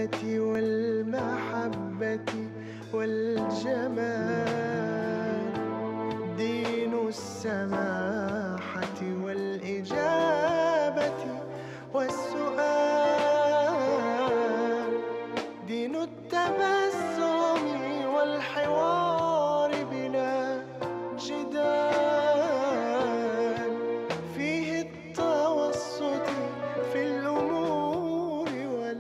الرحمة والمحبة والجمال دين السماحة والإجابة والسؤال دين التبسم والحوار بلا جدال فيه التوسط في الأمور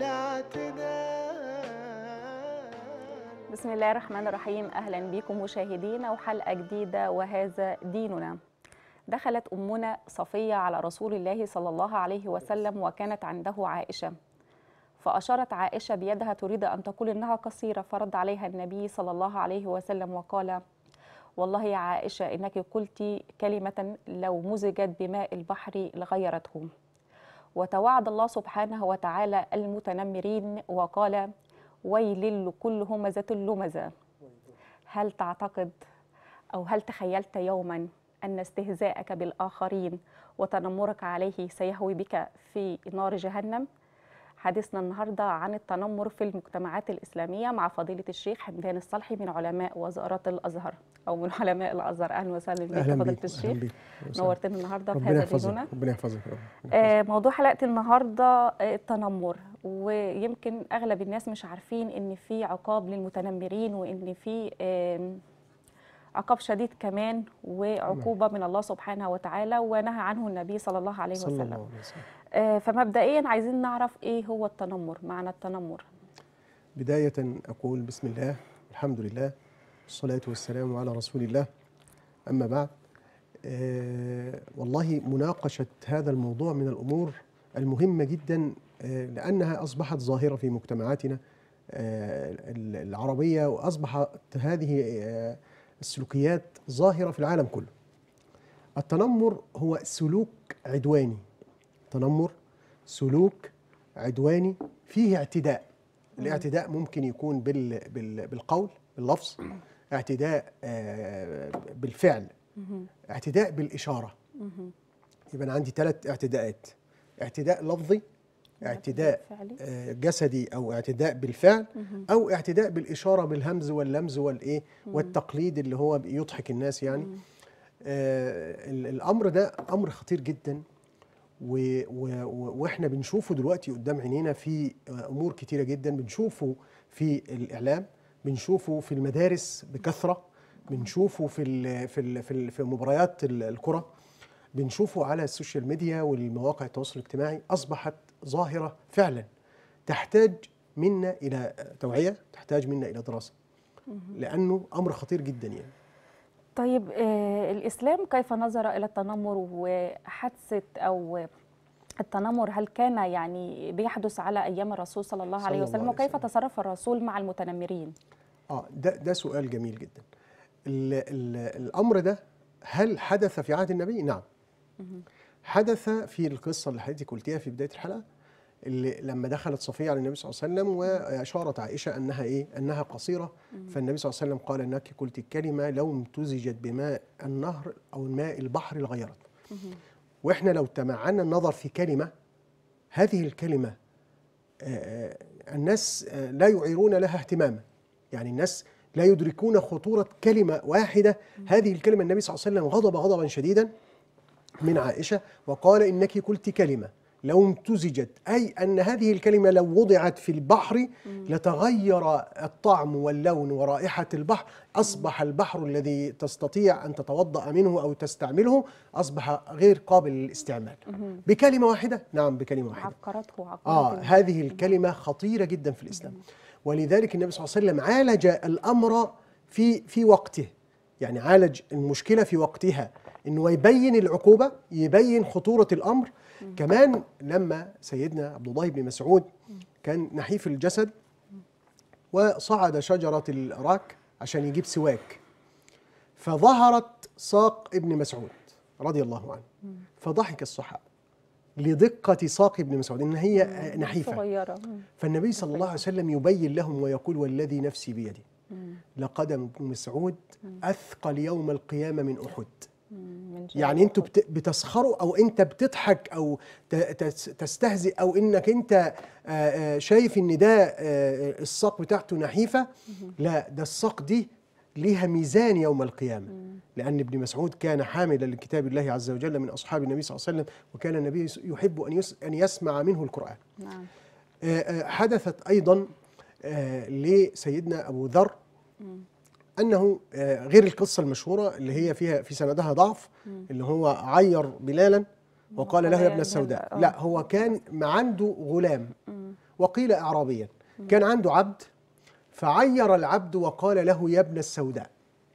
والاعتدال بسم الله الرحمن الرحيم اهلا بكم مشاهدينا وحلقه جديده وهذا ديننا دخلت امنا صفيه على رسول الله صلى الله عليه وسلم وكانت عنده عائشه فاشارت عائشه بيدها تريد ان تقول انها قصيره فرد عليها النبي صلى الله عليه وسلم وقال والله يا عائشه انك قلت كلمه لو مزجت بماء البحر لغيرته وتوعد الله سبحانه وتعالى المتنمرين وقال ويل لكل همزة لمزة هل تعتقد أو هل تخيلت يوما أن استهزاءك بالآخرين وتنمرك عليه سيهوي بك في نار جهنم؟ حديثنا النهارده عن التنمر في المجتمعات الإسلامية مع فضيلة الشيخ حمدان الصالحي من علماء وزارات الأزهر أو من علماء الأزهر أهلا وسهلا بك اهلا فضيلة بيك الشيخ اهلا بيك نورتنا النهارده في ربنا هذا يحفظك ديننا ربنا يحفظك يا رب. آه، موضوع حلقة النهاردة آه، التنمر ويمكن أغلب الناس مش عارفين إن في عقاب للمتنمرين وإن في آم، عقاب شديد كمان وعقوبة من الله سبحانه وتعالى ونهى عنه النبي صلى الله عليه صلى الله وسلم عليه وسلم آه، فمبدئيا عايزين نعرف إيه هو التنمر معنى التنمر بداية أقول بسم الله الحمد لله والصلاة والسلام على رسول الله أما بعد آه والله مناقشة هذا الموضوع من الأمور المهمة جدا آه لأنها أصبحت ظاهرة في مجتمعاتنا آه ال- العربية وأصبحت هذه آه السلوكيات ظاهرة في العالم كله التنمر هو سلوك عدواني تنمر سلوك عدواني فيه اعتداء الاعتداء ممكن يكون بال بال بالقول باللفظ اعتداء آه، بالفعل اعتداء بالإشارة يبقى أنا عندي ثلاث اعتداءات اعتداء لفظي اعتداء فعلي آه، جسدي او اعتداء بالفعل او اعتداء بالاشاره بالهمز واللمز والايه والتقليد اللي هو يضحك الناس يعني آه ال- الامر ده امر خطير جدا و و و واحنا بنشوفه دلوقتي قدام عينينا في آه، امور كتيره جدا بنشوفه في الاعلام بنشوفه في المدارس بكثره بنشوفه في ال في ال في, ال في مباريات ال- الكره بنشوفه على السوشيال ميديا والمواقع التواصل الاجتماعي اصبحت ظاهره فعلا تحتاج منا الى توعيه تحتاج منا الى دراسه لانه امر خطير جدا يعني طيب آه، الإسلام كيف نظر إلى التنمر وحادثة أو التنمر هل كان يعني بيحدث على أيام الرسول صلى الله صلى عليه الله وسلم عليه وكيف وسلم. تصرف الرسول مع المتنمرين؟ اه ده ده سؤال جميل جدا ال ال الامر ده هل حدث في عهد النبي نعم حدث في القصه اللي حضرتك قلتيها في بدايه الحلقه اللي لما دخلت صفيه على النبي صلى الله عليه وسلم واشارت عائشه انها ايه انها قصيره فالنبي صلى الله عليه وسلم قال انك قلت الكلمه لو امتزجت بماء النهر او ماء البحر لغيرت واحنا لو تمعنا النظر في كلمه هذه الكلمه آه، آه، الناس آه، لا يعيرون لها اهتماما يعني الناس لا يدركون خطورة كلمة واحدة هذه الكلمة النبي صلى الله عليه وسلم غضب غضبا شديدا من عائشة وقال إنك قلت كلمة لو امتزجت أي أن هذه الكلمة لو وضعت في البحر لتغير الطعم واللون ورائحة البحر أصبح البحر الذي تستطيع أن تتوضأ منه أو تستعمله أصبح غير قابل للاستعمال بكلمة واحدة نعم بكلمة واحدة عقرته عقرت آه الناس. هذه الكلمة خطيرة جدا في الإسلام ولذلك النبي صلى الله عليه وسلم عالج الأمر في في وقته يعني عالج المشكلة في وقتها إنه يبين العقوبة يبين خطورة الأمر كمان لما سيدنا عبد الله بن مسعود كان نحيف الجسد وصعد شجرة الأراك عشان يجيب سواك فظهرت ساق ابن مسعود رضي الله عنه فضحك الصحابة لدقة ساق ابن مسعود إن هي نحيفة صغيرة مم. فالنبي صلى الله عليه وسلم يبين لهم ويقول والذي نفسي بيده لقدم ابن مسعود أثقل يوم القيامة من أحد من يعني انتوا بت- بتسخروا او انت بتضحك او ت- تس- تستهزئ او انك انت آه، آه، شايف ان ده آه، الساق بتاعته نحيفه لا ده الساق دي ليها ميزان يوم القيامه لان ابن مسعود كان حاملا لكتاب الله عز وجل من اصحاب النبي صلى الله عليه وسلم وكان النبي يحب ان يس- ان يسمع منه القران نعم آه، آه، حدثت ايضا آه، لسيدنا ابو ذر انه آه، غير القصه المشهوره اللي هي فيها في سندها ضعف اللي هو عير بلالا وقال له يا ابن السوداء آه. لا هو كان ما عنده غلام وقيل اعرابيا كان عنده عبد فعير العبد وقال له يا ابن السوداء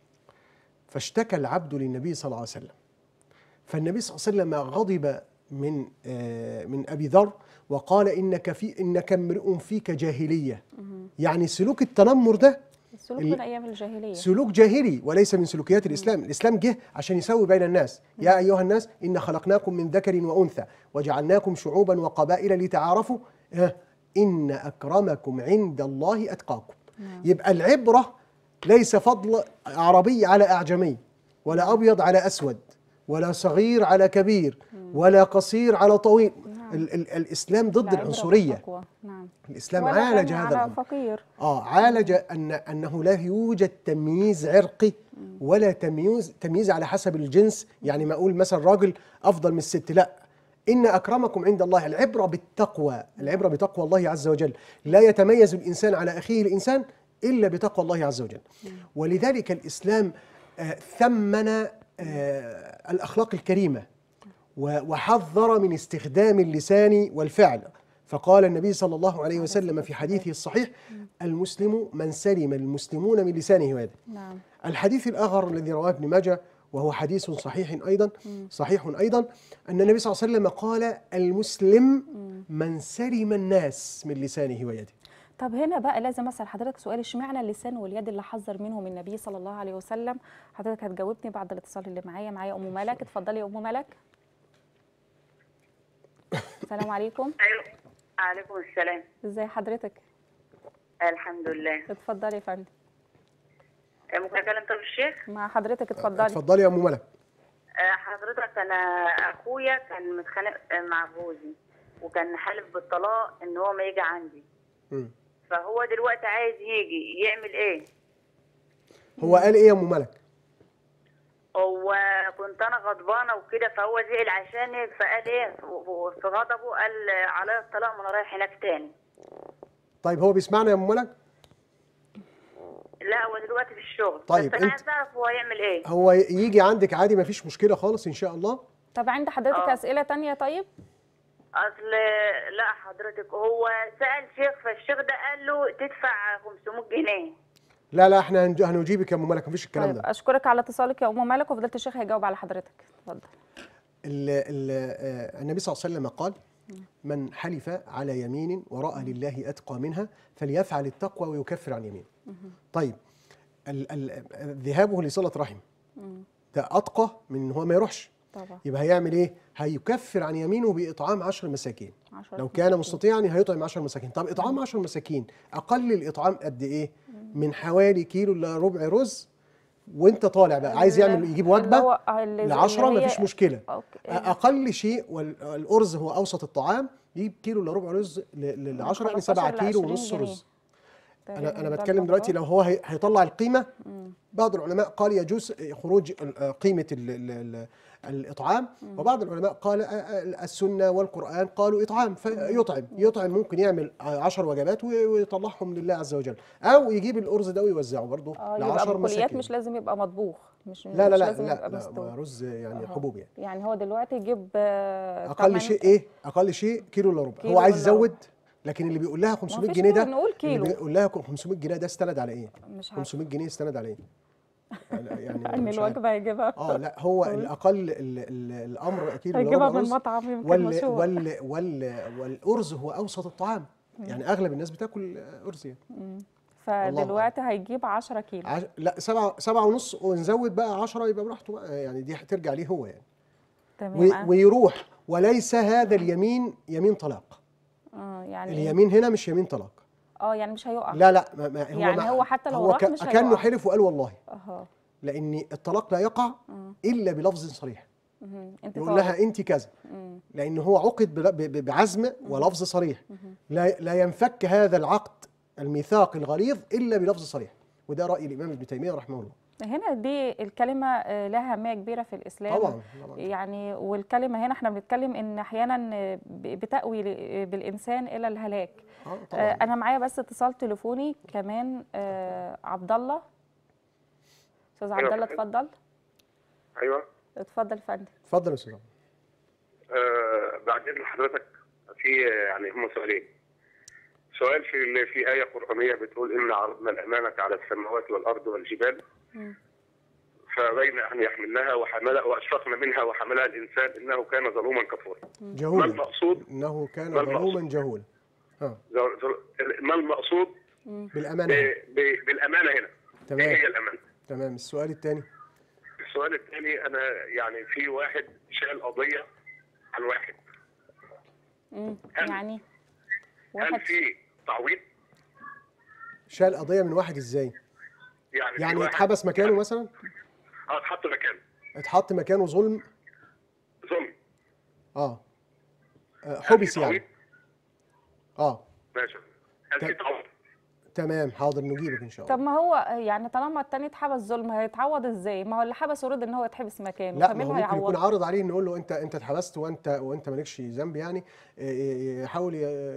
فاشتكى العبد للنبي صلى الله عليه وسلم فالنبي صلى الله عليه وسلم غضب من آه، من ابي ذر وقال انك في انك امرئ فيك جاهليه يعني سلوك التنمر ده السلوك ال- من ايام الجاهليه سلوك جاهلي وليس من سلوكيات الاسلام، الاسلام جه عشان يسوي بين الناس، يا ايها الناس ان خلقناكم من ذكر وانثى وجعلناكم شعوبا وقبائل لتعارفوا ها، ان اكرمكم عند الله اتقاكم. يبقى العبره ليس فضل عربي على اعجمي ولا ابيض على اسود ولا صغير على كبير ولا قصير على طويل ال ال الاسلام ضد العبرة العنصريه والتقوى. نعم الاسلام ولا عالج غني هذا على الامر فقير اه عالج ان انه لا يوجد تمييز عرقي ولا تمييز تمييز على حسب الجنس يعني ما اقول مثلا راجل افضل من الست لا ان اكرمكم عند الله العبره بالتقوى العبره بتقوى الله عز وجل لا يتميز الانسان على اخيه الانسان الا بتقوى الله عز وجل ولذلك الاسلام آه، ثمن آه، الاخلاق الكريمه و- وحذر من استخدام اللسان والفعل فقال النبي صلى الله عليه وسلم في حديثه الصحيح المسلم من سلم المسلمون من لسانه ويده نعم الحديث الآخر الذي رواه ابن ماجه وهو حديث صحيح أيضا صحيح أيضا أن النبي صلى الله عليه وسلم قال المسلم من سلم الناس من لسانه ويده طب هنا بقى لازم اسال حضرتك سؤال اشمعنى اللسان واليد اللي حذر منهم النبي صلى الله عليه وسلم حضرتك هتجاوبني بعد الاتصال اللي معايا معايا ام ملك اتفضلي يا ام ملك السلام عليكم ايوه عليكم السلام ازي حضرتك الحمد لله اتفضلي يا فندم ممكن اكلم طب الشيخ مع حضرتك اتفضلي اتفضلي يا أم ملك آه، حضرتك انا اخويا كان متخانق آه، مع جوزي وكان حالف بالطلاق ان هو ما يجي عندي مم. فهو دلوقتي عايز يجي يعمل ايه هو قال إيه يا أم ملك هو كنت انا غضبانه وكده فهو زعل عشاني فقال ايه في غضبه قال عليا الطلاق وانا رايح هناك تاني طيب هو بيسمعنا يا أم ملك لا هو دلوقتي في الشغل طيب، بس انا أنت- عايز اعرف هو هيعمل ايه هو يجي عندك عادي ما فيش مشكلة خالص إن شاء الله طب عند حضرتك آه. اسئله تانية طيب اصل لا حضرتك هو سال شيخ فالشيخ ده قال له تدفع 500 جنيه لا لا احنا هنج- هنجيبك يا أم ملك ما فيش الكلام طيب ده اشكرك على اتصالك يا ام ملك وفضيله الشيخ هيجاوب على حضرتك اتفضل ال ال آه، النبي صلى الله عليه وسلم قال من حلف على يمين ورأى لله أتقى منها فليفعل التقوى ويكفر عن يمينه طيب ال ال ذهابه لصلة رحم ده أتقى من إن هو ما يروحش طبعا يبقى هيعمل إيه؟ هيكفر عن يمينه بإطعام عشر مساكين عشرة لو كان مستطيعا هيطعم 10 مساكين طب اطعام 10 مساكين اقل الاطعام قد ايه من حوالي كيلو الا ربع رز وانت طالع بقى عايز يعمل يجيب اللي وجبه هو اللي- لعشرة اللي هي- مفيش مشكله أوكي. اقل شيء والارز هو اوسط الطعام يجيب كيلو الا ربع رز ل 10 يعني 7 15 ل كيلو 20 ونص جنيه. رز انا تقريباً انا ده بتكلم دلوقتي الموضوع. لو هو هي- هيطلع القيمه بعض العلماء قال يجوز خروج ال- قيمه ال ال ال الاطعام وبعض العلماء قال السنه والقران قالوا اطعام فيطعم يطعم ممكن يعمل عشر وجبات وي- ويطلعهم لله عز وجل او يجيب الارز ده ويوزعه برضه اه ل يبقى 10 بقوليات مساكين مش لازم يبقى مطبوخ مش لا لا مش لا لازم لا, يبقى لا مستوي رز يعني أها. حبوب يعني يعني هو دلوقتي يجيب آه، اقل تمن- شيء ايه اقل شيء كيلو الا ربع كيلو هو عايز إلا ربع. يزود لكن اللي بيقول لها 500 فيش جنيه ده نقول- نقول كيلو. اللي بيقول لها 500 جنيه ده استند على ايه مش عارفة. 500 جنيه استند على ايه يعني يعني ان مش عارف. الوجبه هيجيبها اه لا هو الاقل ال ال الامر اكيد اللي هيجيبها ربع من رز مطعم يمكن وال مشهور. وال وال والارز هو اوسط الطعام يعني اغلب الناس بتاكل ارز يعني فدلوقتي هيجيب 10 كيلو عش... لا سبعة سبعة ونص ونزود بقى 10 يبقى براحته بقى يعني دي هترجع ليه هو يعني تمام وي... آه. ويروح وليس هذا اليمين يمين طلاق اه يعني اليمين هنا مش يمين طلاق اه يعني مش هيقع لا لا ما ما هو يعني ما هو حتى لو هو راح ك- مش كانه هيقع. حلف وقال والله اها لان الطلاق لا يقع مم. الا بلفظ صريح مهم. انت يقول طالب. لها انت كذا مم. لان هو عقد بل- ب- ب- بعزم ولفظ صريح لا لا ينفك هذا العقد الميثاق الغليظ الا بلفظ صريح وده راي الامام ابن تيميه رحمه الله هنا دي الكلمة آه، لها أهمية كبيرة في الإسلام طبعا طبعا يعني والكلمة هنا احنا بنتكلم إن أحيانا آه، ب- بتأوي ل- بالإنسان إلى الهلاك اه آه، طبعا أنا معايا بس اتصال تليفوني كمان آه، عبد الله أستاذ عبد الله اتفضل ايوه اتفضل يا فندم اتفضل يا استاذ عمرو. آه بعدين حضرتك في يعني هم سؤالين سؤال في ال- في آية قرآنية بتقول إن عرضنا الأمانة على السماوات والأرض والجبال مم. فبين أن يحملنها وحملها وأشفقن منها وحملها الإنسان إنه كان ظلوما كفورا ما جهولا المقصود انه كان ما المقصود؟ ظلوما جهولا اه ظل- ظل- ما المقصود بالامانه ب- ب- بالأمانة هنا إيه تمام هي الأمانة تمام السؤال الثاني السؤال الثاني أنا يعني في واحد شال قضية عن واحد مم. هل- يعني هل واحد في تعويض شال قضيه من واحد ازاي يعني في يعني واحد- اتحبس مكانه مثلا اه اتحط مكانه اتحط مكانه ظلم ظلم اه آه، هل حبس في يعني تعويض؟ اه ماشي هل في طب- تعويض؟ تمام حاضر نجيبك ان شاء الله طب ما هو يعني طالما التاني اتحبس ظلم هيتعوض ازاي؟ ما هو اللي حبسه رد ان هو يتحبس مكانه لا فمين ما هو ممكن يكون هيعوضه؟ عارض عليه نقول له انت انت اتحبست وانت وانت مالكش ذنب يعني إيه، يحاول ي-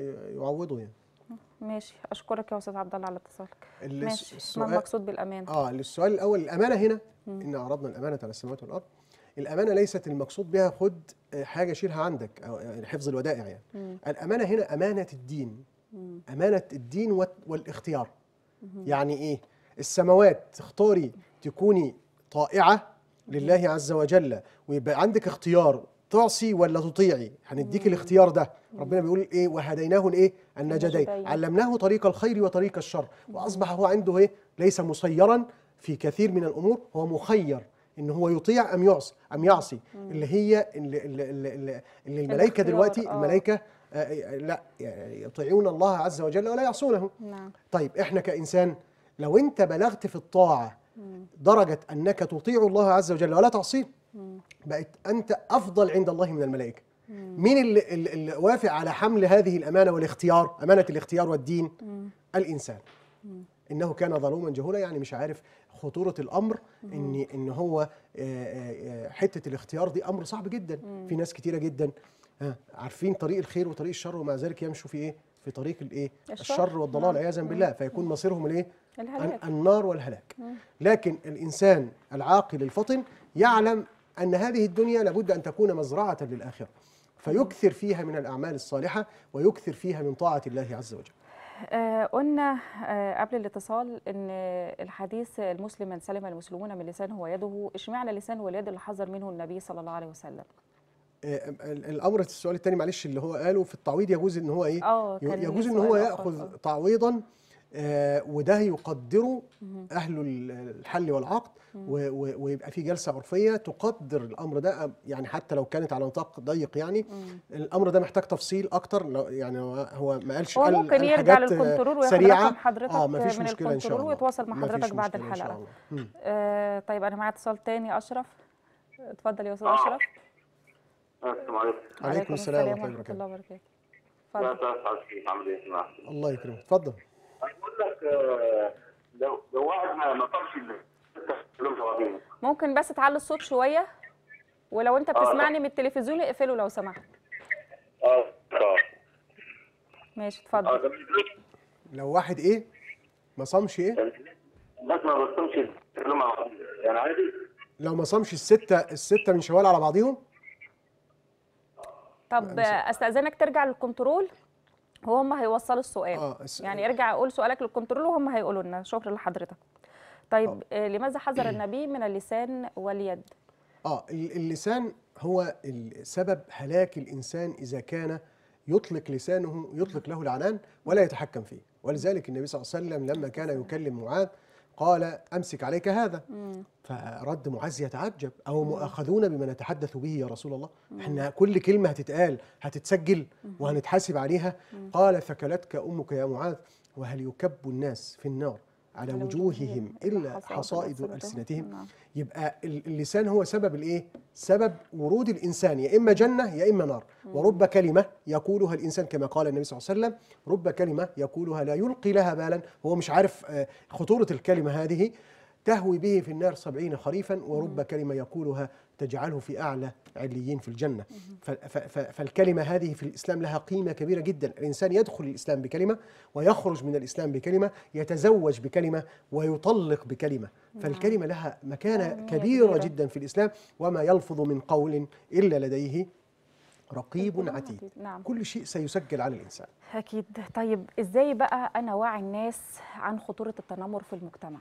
يعوضه يعني ماشي اشكرك يا استاذ عبد الله على اتصالك ال- ماشي ما السؤال المقصود بالامان؟ اه السؤال الاول الامانه هنا ان عرضنا الامانه على السماوات والارض الامانه ليست المقصود بها خد آه، حاجه شيلها عندك او يعني حفظ الودائع يعني مم. الامانه هنا امانه الدين مم. امانه الدين وال- والاختيار يعني ايه السماوات تختاري تكوني طائعه لله عز وجل ويبقى عندك اختيار تعصي ولا تطيعي هنديك الاختيار ده ربنا بيقول ايه وهديناه الايه النجدين النجدين. علمناه طريق الخير وطريق الشر واصبح هو عنده ايه ليس مسيرا في كثير من الامور هو مخير ان هو يطيع ام يعصي ام يعصي اللي هي اللي, اللي, اللي, اللي الملائكه الاختيار، دلوقتي آه. الملائكه آه، آه، لا يعني يطيعون الله عز وجل ولا يعصونه نعم طيب احنا كانسان لو انت بلغت في الطاعه درجه انك تطيع الله عز وجل ولا تعصيه بقت انت افضل عند الله من الملائكه مين اللي, اللي, اللي وافق على حمل هذه الامانه والاختيار امانه الاختيار والدين الانسان انه كان ظلوما جهولا يعني مش عارف خطوره الامر ان ان هو آه، آه، آه، حته الاختيار دي امر صعب جدا في ناس كتيره جدا ها، عارفين طريق الخير وطريق الشر ومع ذلك يمشوا في ايه في طريق الايه الشر. الشر والضلال عياذا بالله فيكون مصيرهم الايه الهلاك ال- النار والهلاك لكن الانسان العاقل الفطن يعلم ان هذه الدنيا لابد ان تكون مزرعه للاخره فيكثر فيها من الاعمال الصالحه ويكثر فيها من طاعه الله عز وجل آه قلنا آه قبل الاتصال ان الحديث المسلم من سلم المسلمون من لسانه ويده اشمعنى لسانه واليد اللي حذر منه النبي صلى الله عليه وسلم آه، ال- الامر السؤال الثاني معلش اللي هو قاله في التعويض يجوز ان هو ايه اه ي- كان ليه يجوز ان سؤال هو آخر. ياخذ آه. تعويضا آه، وده يقدره اهل ال- الحل والعقد و- و- ويبقى في جلسه عرفيه تقدر الامر ده يعني حتى لو كانت على نطاق ضيق يعني الامر ده محتاج تفصيل اكتر لو- يعني هو- هو ما قالش هو قال ممكن قال يرجع حاجات، آه، للكنترول وياخد سريعه رقم حضرتك اه ما فيش من مشكله ان شاء الكنترول الله ويتواصل مع ما فيش حضرتك بعد مشكلة إن شاء الحلقه الله. مم. آه طيب انا معايا اتصال تاني اشرف اتفضل يا استاذ آه. اشرف السلام عليكم عليكم السلام ورحمه الله ورحمه الله وبركاته وبركاته يا اتفضل استاذ عزيز عامل ايه اسمع الله يكرمك اتفضل بقول لك آه، لو لو واحد ما ما طلبش كلهم جوابين ممكن بس تعلي الصوت شويه ولو انت بتسمعني من التلفزيون اقفله لو سمحت اه اه ماشي اه اتفضل ده بالنسبة لو واحد ايه ما صامش ايه لي الناس ما بتصومش كلهم مع بعض يعني عادي لو ما صامش الستة الستة من شوال على بعضيهم طب استاذنك ترجع للكنترول وهم هيوصلوا السؤال اه الس- يعني ارجع قول سؤالك للكنترول وهم هيقولوا لنا شكرا لحضرتك طيب آه لماذا حذر النبي من اللسان واليد اه ال- اللسان هو ال- سبب هلاك الانسان اذا كان يطلق لسانه يطلق له العنان ولا يتحكم فيه ولذلك النبي صلى الله عليه وسلم لما كان يكلم معاذ قال امسك عليك هذا فرد معاذ يتعجب او مؤاخذون بما نتحدث به يا رسول الله احنا كل كلمه هتتقال هتتسجل وهنتحاسب عليها قال ثكلتك امك يا معاذ وهل يكب الناس في النار على على وجوههم إلا حصائد حصائد ألسنتهم. ألسنتهم نعم. يبقى ال- اللسان هو سبب الايه؟ سبب ورود الانسان يا اما جنه يا اما نار، ورب كلمه يقولها الانسان كما قال النبي صلى الله عليه وسلم، رب كلمه يقولها لا يلقي لها بالا، هو مش عارف آه، خطوره الكلمه هذه تهوي به في النار سبعين خريفا ورب كلمه يقولها تجعله في اعلى عليين في الجنه. ف- ف- ف- فالكلمه هذه في الاسلام لها قيمه كبيره جدا، الانسان يدخل الاسلام بكلمه ويخرج من الاسلام بكلمه، يتزوج بكلمه ويطلق بكلمه، فالكلمه لها مكانه أهمية كبيره كبيرة. جدا في الاسلام وما يلفظ من قول الا لديه رقيب عتيد نعم كل شيء سيسجل على الانسان أكيد طيب إزاي بقى أنا وعي الناس عن خطورة التنمر في المجتمع؟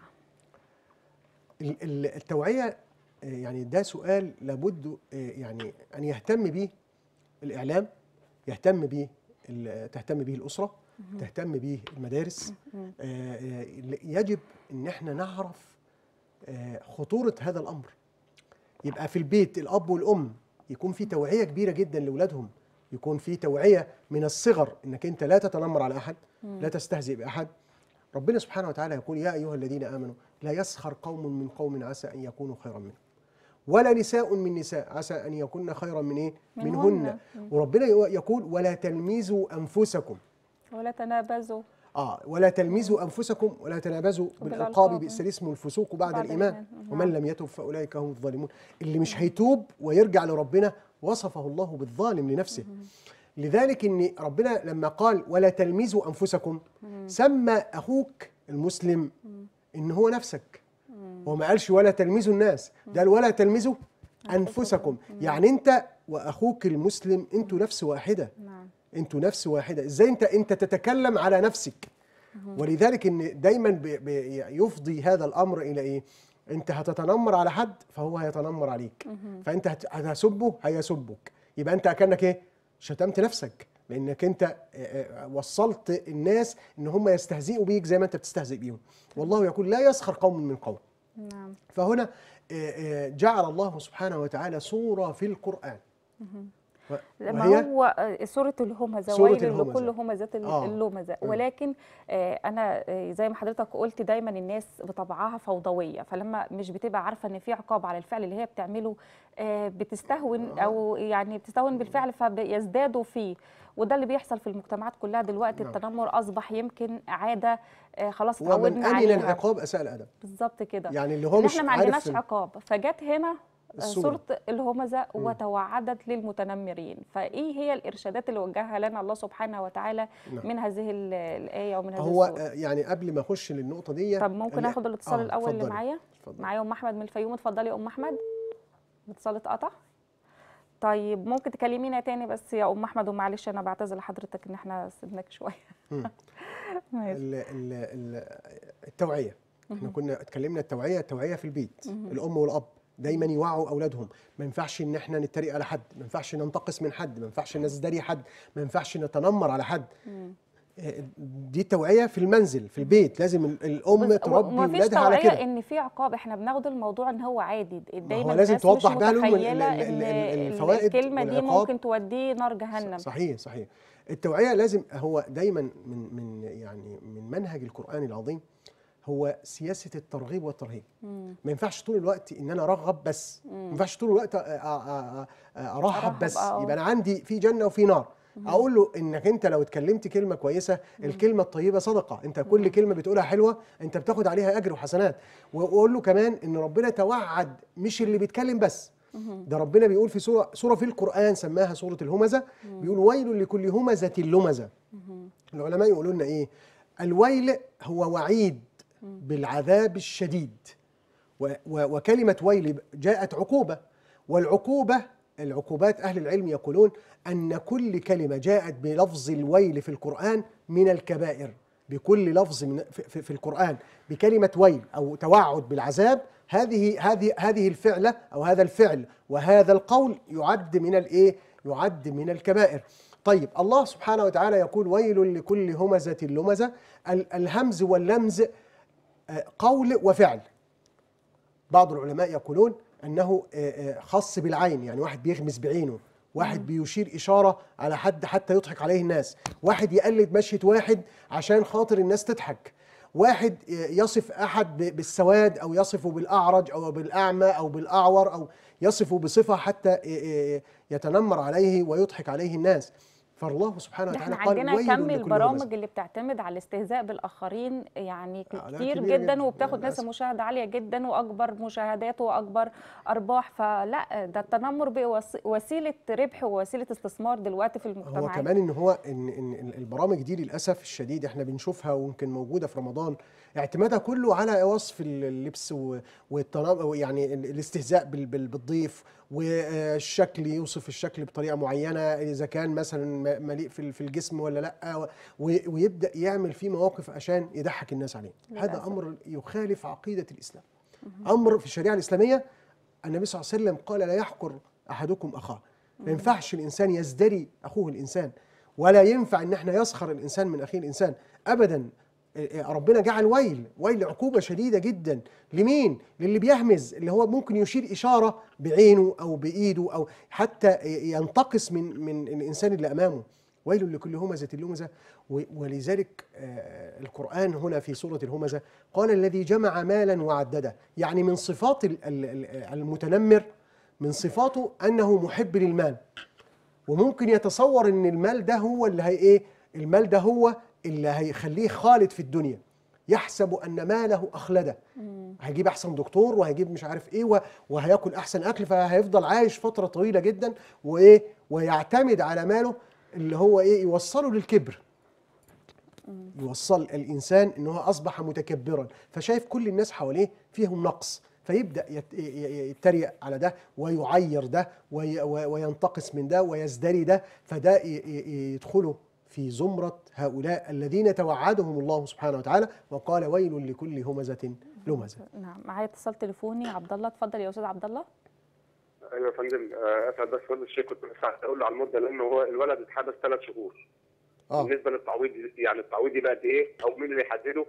ال- ال- التوعيه آه، يعني ده سؤال لابد آه، يعني ان يهتم به الاعلام يهتم به ال- تهتم به الاسره تهتم به المدارس آه، آه، يجب ان احنا نعرف آه، خطوره هذا الامر يبقى في البيت الاب والام يكون في توعيه كبيره جدا لاولادهم يكون في توعيه من الصغر انك انت لا تتنمر على احد لا تستهزئ باحد ربنا سبحانه وتعالى يقول يا ايها الذين امنوا لا يسخر قوم من قوم عسى ان يكونوا خيرا منهم ولا نساء من نساء عسى ان يكون خيرا من ايه منهن. منهن وربنا يقول ولا تلمزوا انفسكم ولا تنابزوا اه ولا تلمزوا انفسكم ولا تنابزوا بالالقاب بالألقاب. بئس الاسم الفسوق بعد, بعد الايمان الإيمان. ومن لم يتب فاولئك هم الظالمون اللي مش هيتوب ويرجع لربنا وصفه الله بالظالم لنفسه لذلك ان ربنا لما قال ولا تلمزوا انفسكم سمى اخوك المسلم ان هو نفسك هو ما قالش ولا تلمزوا الناس ده قال ولا تلمزوا انفسكم يعني انت واخوك المسلم انتوا نفس واحده نعم انتوا نفس واحده ازاي انت انت تتكلم على نفسك ولذلك ان دايما بي- بي- يفضي هذا الامر الى ايه انت هتتنمر على حد فهو هيتنمر عليك فانت هت- هتسبه هيسبك يبقى انت اكنك ايه شتمت نفسك لانك انت آه، آه، وصلت الناس ان هم يستهزئوا بيك زي ما انت بتستهزئ بيهم والله يقول لا يسخر قوم من قوم نعم فهنا آه، آه، جعل الله سبحانه وتعالى صورة في القرآن و- ما وهي هو آه، سورة الهمزة سورة ويل الهمزة. لكل همزة آه. اللمزة مم. ولكن آه، أنا آه، زي ما حضرتك قلت دايما الناس بطبعها فوضوية فلما مش بتبقى عارفة إن في عقاب على الفعل اللي هي بتعمله آه، بتستهون أو يعني بتستهون بالفعل فبيزدادوا فيه وده اللي بيحصل في المجتمعات كلها دلوقتي نعم. التنمر أصبح يمكن عادة آه، خلاص ومن اتعودنا أمن عليها العقاب أساء الأدب بالظبط كده يعني اللي هو إن مش احنا ما عارف عندناش ال- عقاب فجت هنا آه، الصورة. سورة الهمزة وتوعدت للمتنمرين فإيه هي الإرشادات اللي وجهها لنا الله سبحانه وتعالى نعم. من هذه ال- الآية ومن هذه هو السورة آه، يعني قبل ما أخش للنقطة دي طب ممكن لا- آخد الاتصال آه، الأول اللي اتفضلي، معايا اتفضلي. معايا أم أحمد من الفيوم اتفضلي يا أم أحمد الاتصال اتقطع طيب ممكن تكلمينا تاني بس يا أم أحمد ومعلش أنا بعتذر لحضرتك إن احنا سيبناك شوية مم. ماشي. ال- ال- ال- التوعية احنا كنا اتكلمنا التوعية التوعية في البيت الأم والأب دايما يوعوا أولادهم ما ينفعش إن احنا نتريق على حد ما ينفعش ننتقص من حد ما ينفعش نزدري حد ما ينفعش نتنمر على حد آه، دي التوعية في المنزل في البيت لازم ال- الأم بس- تربي ومفيش ولادها على توعية كده ان في عقاب احنا بناخد الموضوع ان هو عادي دايما هو لازم الناس توضح مش بقى لهم ال- ال- متخيلة ال- ان ال- الفوائد الكلمه دي والعقاب. ممكن توديه نار جهنم صحيح صحيح التوعية لازم هو دايما من من يعني من منهج القرآن العظيم هو سياسة الترغيب والترهيب ما ينفعش طول الوقت ان انا ارغب بس ما ينفعش طول الوقت أ- أ- أ- أ- ارحب أرحب، بس آه. يبقى انا عندي في جنة وفي نار اقول له انك انت لو اتكلمت كلمه كويسه الكلمه الطيبه صدقه انت كل كلمه بتقولها حلوه انت بتاخد عليها اجر وحسنات واقول له كمان ان ربنا توعد مش اللي بيتكلم بس ده ربنا بيقول في سوره سوره في القران سماها سوره الهمزه بيقول ويل لكل همزه لمزه العلماء يقولوا لنا ايه الويل هو وعيد بالعذاب الشديد و- و- وكلمة ويل جاءت عقوبة والعقوبة العقوبات أهل العلم يقولون أن كل كلمة جاءت بلفظ الويل في القرآن من الكبائر بكل لفظ من في, في, في القرآن بكلمة ويل أو توعد بالعذاب هذه هذه هذه الفعلة أو هذا الفعل وهذا القول يعد من الإيه؟ يعد من الكبائر طيب الله سبحانه وتعالى يقول ويل لكل همزة لمزة ال- الهمز واللمز آه، قول وفعل بعض العلماء يقولون انه آه، آه، خاص بالعين يعني واحد بيغمز بعينه واحد بيشير اشاره على حد حتى يضحك عليه الناس واحد يقلد مشيه واحد عشان خاطر الناس تضحك واحد يصف احد ب- بالسواد او يصفه بالاعرج او بالاعمى او بالاعور او يصفه بصفه حتى يتنمر عليه ويضحك عليه الناس فالله سبحانه ده وتعالى احنا قال عندنا ويل كم لكل همزة. البرامج اللي بتعتمد على الاستهزاء بالاخرين يعني آه، لا، كتير كبيرة جدا جداً، وبتاخد للأسف. نسبه مشاهده عاليه جدا واكبر مشاهدات واكبر ارباح فلا ده التنمر بقى وس- وسيله ربح ووسيله استثمار دلوقتي في هو المجتمعات كمان ان هو ان ان البرامج دي للاسف الشديد احنا بنشوفها ويمكن موجوده في رمضان اعتمادها كله على وصف اللبس و- والتنم يعني الاستهزاء بال- بال- بالضيف والشكل يوصف الشكل بطريقه معينه اذا كان مثلا م- مليء في ال- في الجسم ولا لا و- ويبدا يعمل فيه مواقف عشان يضحك الناس عليه هذا للأسف. امر يخالف عقيده الاسلام امر في الشريعه الاسلاميه النبي صلى الله عليه وسلم قال لا يحقر احدكم اخاه ما ينفعش الانسان يزدري اخوه الانسان ولا ينفع ان احنا يسخر الانسان من اخيه الانسان ابدا إيه، ربنا جعل ويل ويل عقوبه شديده جدا لمين للي بيهمز اللي هو ممكن يشير اشاره بعينه او بايده او حتى ينتقص من من الانسان اللي امامه ويل لكل همزه لمزه و- ولذلك آه، القران هنا في سوره الهمزه قال الذي جمع مالا وعدده يعني من صفات ال- ال- ال- المتنمر من صفاته انه محب للمال وممكن يتصور ان المال ده هو اللي هي ايه المال ده هو اللي هيخليه خالد في الدنيا يحسب ان ماله اخلده هيجيب احسن دكتور وهيجيب مش عارف ايه و- وهياكل احسن اكل فهيفضل عايش فتره طويله جدا وايه ويعتمد على ماله اللي هو ايه يوصله للكبر يوصل الانسان ان هو اصبح متكبرا فشايف كل الناس حواليه فيهم نقص فيبدا يت- ي- ي- يتريق على ده ويعير ده وي- و- وينتقص من ده ويزدري ده فده ي- ي- يدخله في زمره هؤلاء الذين توعدهم الله سبحانه وتعالى وقال ويل لكل همزه لمزه نعم معايا اتصال تليفوني عبد الله اتفضل يا استاذ عبد الله ايوه يا فندم آه، اسعد بس فضل الشيخ كنت بس عايز اقول له على المده لان هو الولد اتحبس ثلاث شهور اه بالنسبه للتعويض يعني التعويض يبقى قد ايه او مين اللي يحدده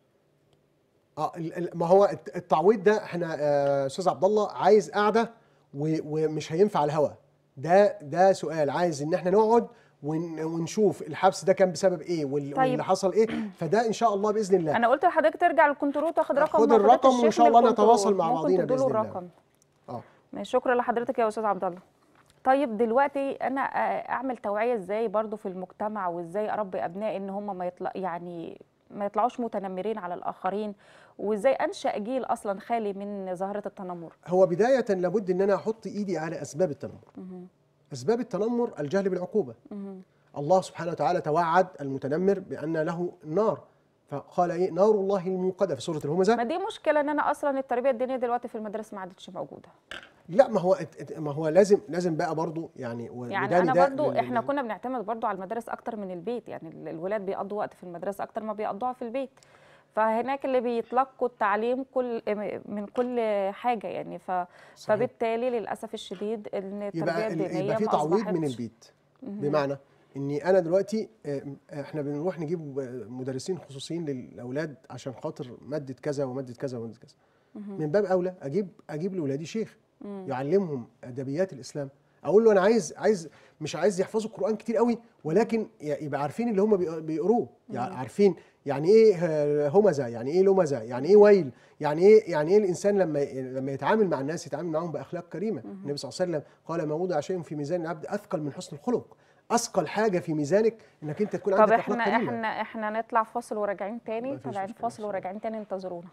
اه ال- ال- ما هو الت- التعويض ده احنا آه، استاذ عبد الله عايز قاعده و- ومش هينفع على الهوا ده ده سؤال عايز ان احنا نقعد ون- ونشوف الحبس ده كان بسبب ايه وال- طيب. واللي حصل ايه فده ان شاء الله باذن الله انا قلت لحضرتك ترجع للكنترول تاخد رقم خد فضيلة الرقم الشيخ وإن شاء الله من الكنترول. نتواصل مع ممكن بعضينا تدوله بإذن الله. الرقم اه ماشي شكرا لحضرتك يا استاذ عبد الله طيب دلوقتي انا آه، اعمل توعيه ازاي برضو في المجتمع وازاي اربي ابنائي ان هم ما يطلع يعني ما يطلعوش متنمرين على الاخرين وازاي انشا جيل اصلا خالي من ظاهره التنمر هو بدايه لابد ان انا احط ايدي على اسباب التنمر اسباب التنمر الجهل بالعقوبه الله سبحانه وتعالى توعد المتنمر بان له النار فقال ايه نار الله الموقده في سوره الهمزه ما دي مشكله ان انا اصلا التربيه الدينيه دلوقتي في المدارس ما عادتش موجوده لا ما هو ما هو لازم لازم بقى برضو يعني و- يعني وده انا نداء برضو لل- احنا كنا بنعتمد برضو على المدارس اكتر من البيت يعني ال- الولاد بيقضوا وقت في المدرسه اكتر ما بيقضوها في البيت فهناك اللي بيتلقوا التعليم كل من كل حاجه يعني ف فبالتالي للاسف الشديد ان التربيه يبقى ال- الدينيه يبقى في ما تعويض من أصبحتش- البيت بمعنى اني انا دلوقتي آه، احنا بنروح نجيب آه، مدرسين خصوصيين للاولاد عشان خاطر ماده كذا وماده كذا وماده كذا من باب اولى اجيب اجيب لاولادي شيخ يعلمهم ادبيات الاسلام اقول له انا عايز عايز مش عايز يحفظوا القران كتير قوي ولكن ي- يبقى عارفين اللي هم بيق- بيقروه يعني عارفين يعني ايه آه، همزه يعني ايه لمزه يعني ايه ويل يعني ايه يعني ايه الانسان لما ي- لما يتعامل مع الناس يتعامل معاهم باخلاق كريمه النبي صلى الله عليه وسلم قال ما وضع شيء في ميزان العبد اثقل من حسن الخلق اثقل حاجه في ميزانك انك انت تكون طب عندك احنا اخلاق كريمه احنا احنا نطلع فاصل وراجعين تاني مفيش طالعين مشكلة، فاصل إن شاء الله. وراجعين تاني انتظرونا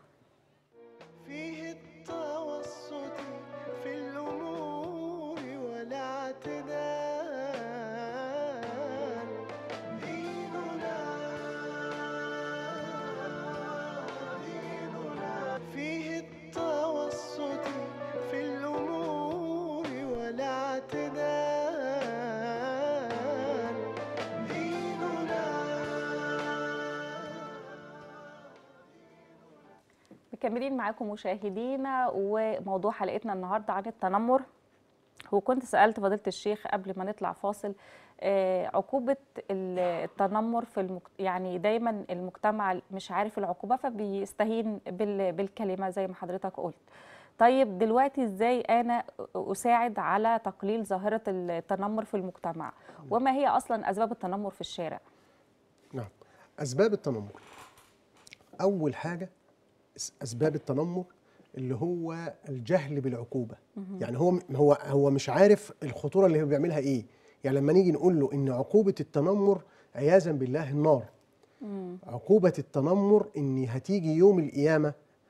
فيه التوسط في الأمور ولا اعتدال ديننا ديننا فيه التوسط في الأمور ولا اعتدال ديننا مكملين معاكم مشاهدينا وموضوع حلقتنا النهارده عن التنمر وكنت سألت فضيلة الشيخ قبل ما نطلع فاصل آه، عقوبة ال- التنمر في المك... يعني دايما المجتمع مش عارف العقوبة فبيستهين بال... بالكلمة زي ما حضرتك قلت طيب دلوقتي ازاي انا اساعد على تقليل ظاهرة التنمر في المجتمع وما هي اصلا اسباب التنمر في الشارع نعم اسباب التنمر اول حاجه أس- اسباب التنمر اللي هو الجهل بالعقوبه يعني هو هو هو مش عارف الخطوره اللي هو بيعملها ايه يعني لما نيجي نقول له ان عقوبه التنمر عياذا بالله النار عقوبه التنمر ان هتيجي يوم القيامه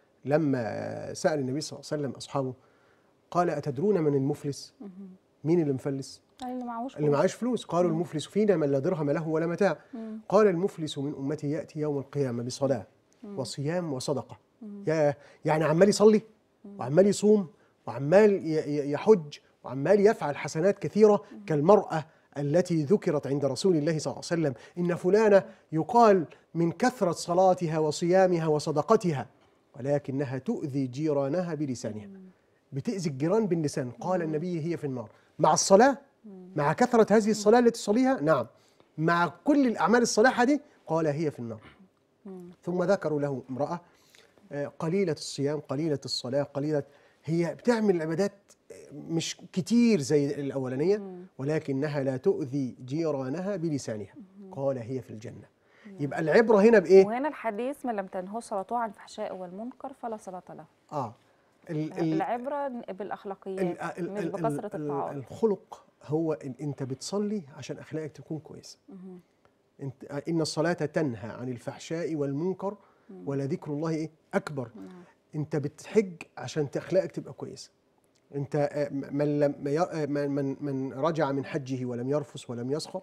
لما سال النبي صلى الله عليه وسلم اصحابه قال اتدرون من المفلس مين اللي مفلس اللي معهوش اللي معاش فلوس قالوا المفلس فينا من لا درهم له ولا متاع قال المفلس من امتي ياتي يوم القيامه بصلاه وصيام وصدقه يا يعني عمال يصلي وعمال يصوم وعمال ي- ي- يحج وعمال يفعل حسنات كثيره كالمراه التي ذكرت عند رسول الله صلى الله عليه وسلم ان فلانه يقال من كثره صلاتها وصيامها وصدقتها ولكنها تؤذي جيرانها بلسانها بتأذي الجيران باللسان قال النبي هي في النار مع الصلاة مع كثرة هذه الصلاة التي تصليها نعم مع كل الأعمال الصالحة دي قال هي في النار ثم ذكروا له امرأة آه، قليلة الصيام قليلة الصلاة قليلة هي بتعمل عبادات مش كتير زي الأولانية ولكنها لا تؤذي جيرانها بلسانها قال هي في الجنة يبقى العبرة هنا بإيه؟ وهنا الحديث من لم تنهوا صلاته عن الفحشاء والمنكر فلا صلاة له آه ال- ال- العبرة بالاخلاقيات ال- ال- مش ال- بكثرة ال- الطاعات الخلق هو إن انت بتصلي عشان اخلاقك تكون كويسه انت ان الصلاه تنهى عن الفحشاء والمنكر ولذكر الله ايه اكبر انت بتحج عشان اخلاقك تبقى كويسه انت آه، من لم ي- آه، من من من رجع من حجه ولم يرفث ولم يسخط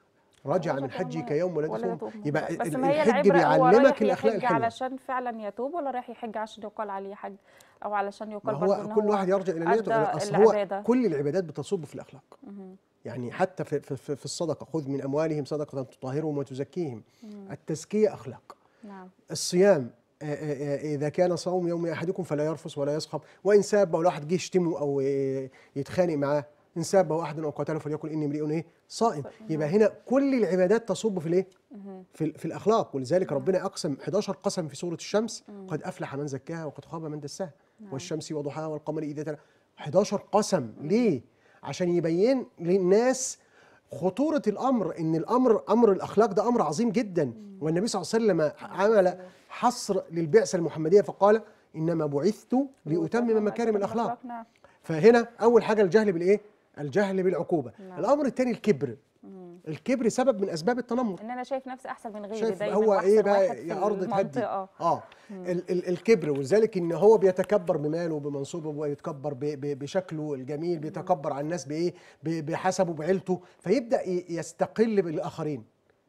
رجع من حجه كيوم ولدته ولدته أمه. أمه. يبقى بس ال- ما هي الحج العبرة هو بيعلمك رايح الاخلاق يحج الحلوه علشان فعلا يتوب ولا رايح يحج عشان يقال عليه حج او علشان ما يقال برضه هو ان كل هو واحد يرجع الى نيته أدى اصل هو العبادة. كل العبادات بتصب في الاخلاق يعني حتى في, في, في في الصدقه خذ من اموالهم صدقه تطهرهم وتزكيهم التزكيه اخلاق نعم الصيام آه، آه، آه، اذا كان صوم يوم احدكم فلا يرفث ولا يسخب وان ساب او واحد جه يشتمه او آه، يتخانق معاه ان ساب احد او قتله فليقل اني امرئ ايه صائم يبقى هنا كل العبادات تصب في الايه في, ال- في الاخلاق ولذلك ربنا اقسم 11 قسم في سوره الشمس قد افلح من زكاها وقد خاب من دساها والشمس وضحاها والقمر اذا تلا 11 قسم ليه عشان يبين للناس خطورة الأمر إن الأمر أمر الأخلاق ده أمر عظيم جدا والنبي صلى الله عليه وسلم عمل حصر للبعثة المحمدية فقال إنما بعثت لأتمم مكارم الأخلاق نعم فهنا أول حاجة الجهل بالإيه؟ الجهل بالعقوبة نعم. الأمر الثاني الكبر الكبر سبب من أسباب التنمر ان انا شايف نفسي احسن من غيري شايف دايما هو وأحسن ايه بقى واحد في يا ارض تهدي المنطقة. اه ال ال الكبر ولذلك ان هو بيتكبر بماله وبمنصبه ويتكبر ب ب بشكله الجميل بيتكبر على الناس بايه ب- بحسبه بعيلته فيبدا ي- يستقل بالاخرين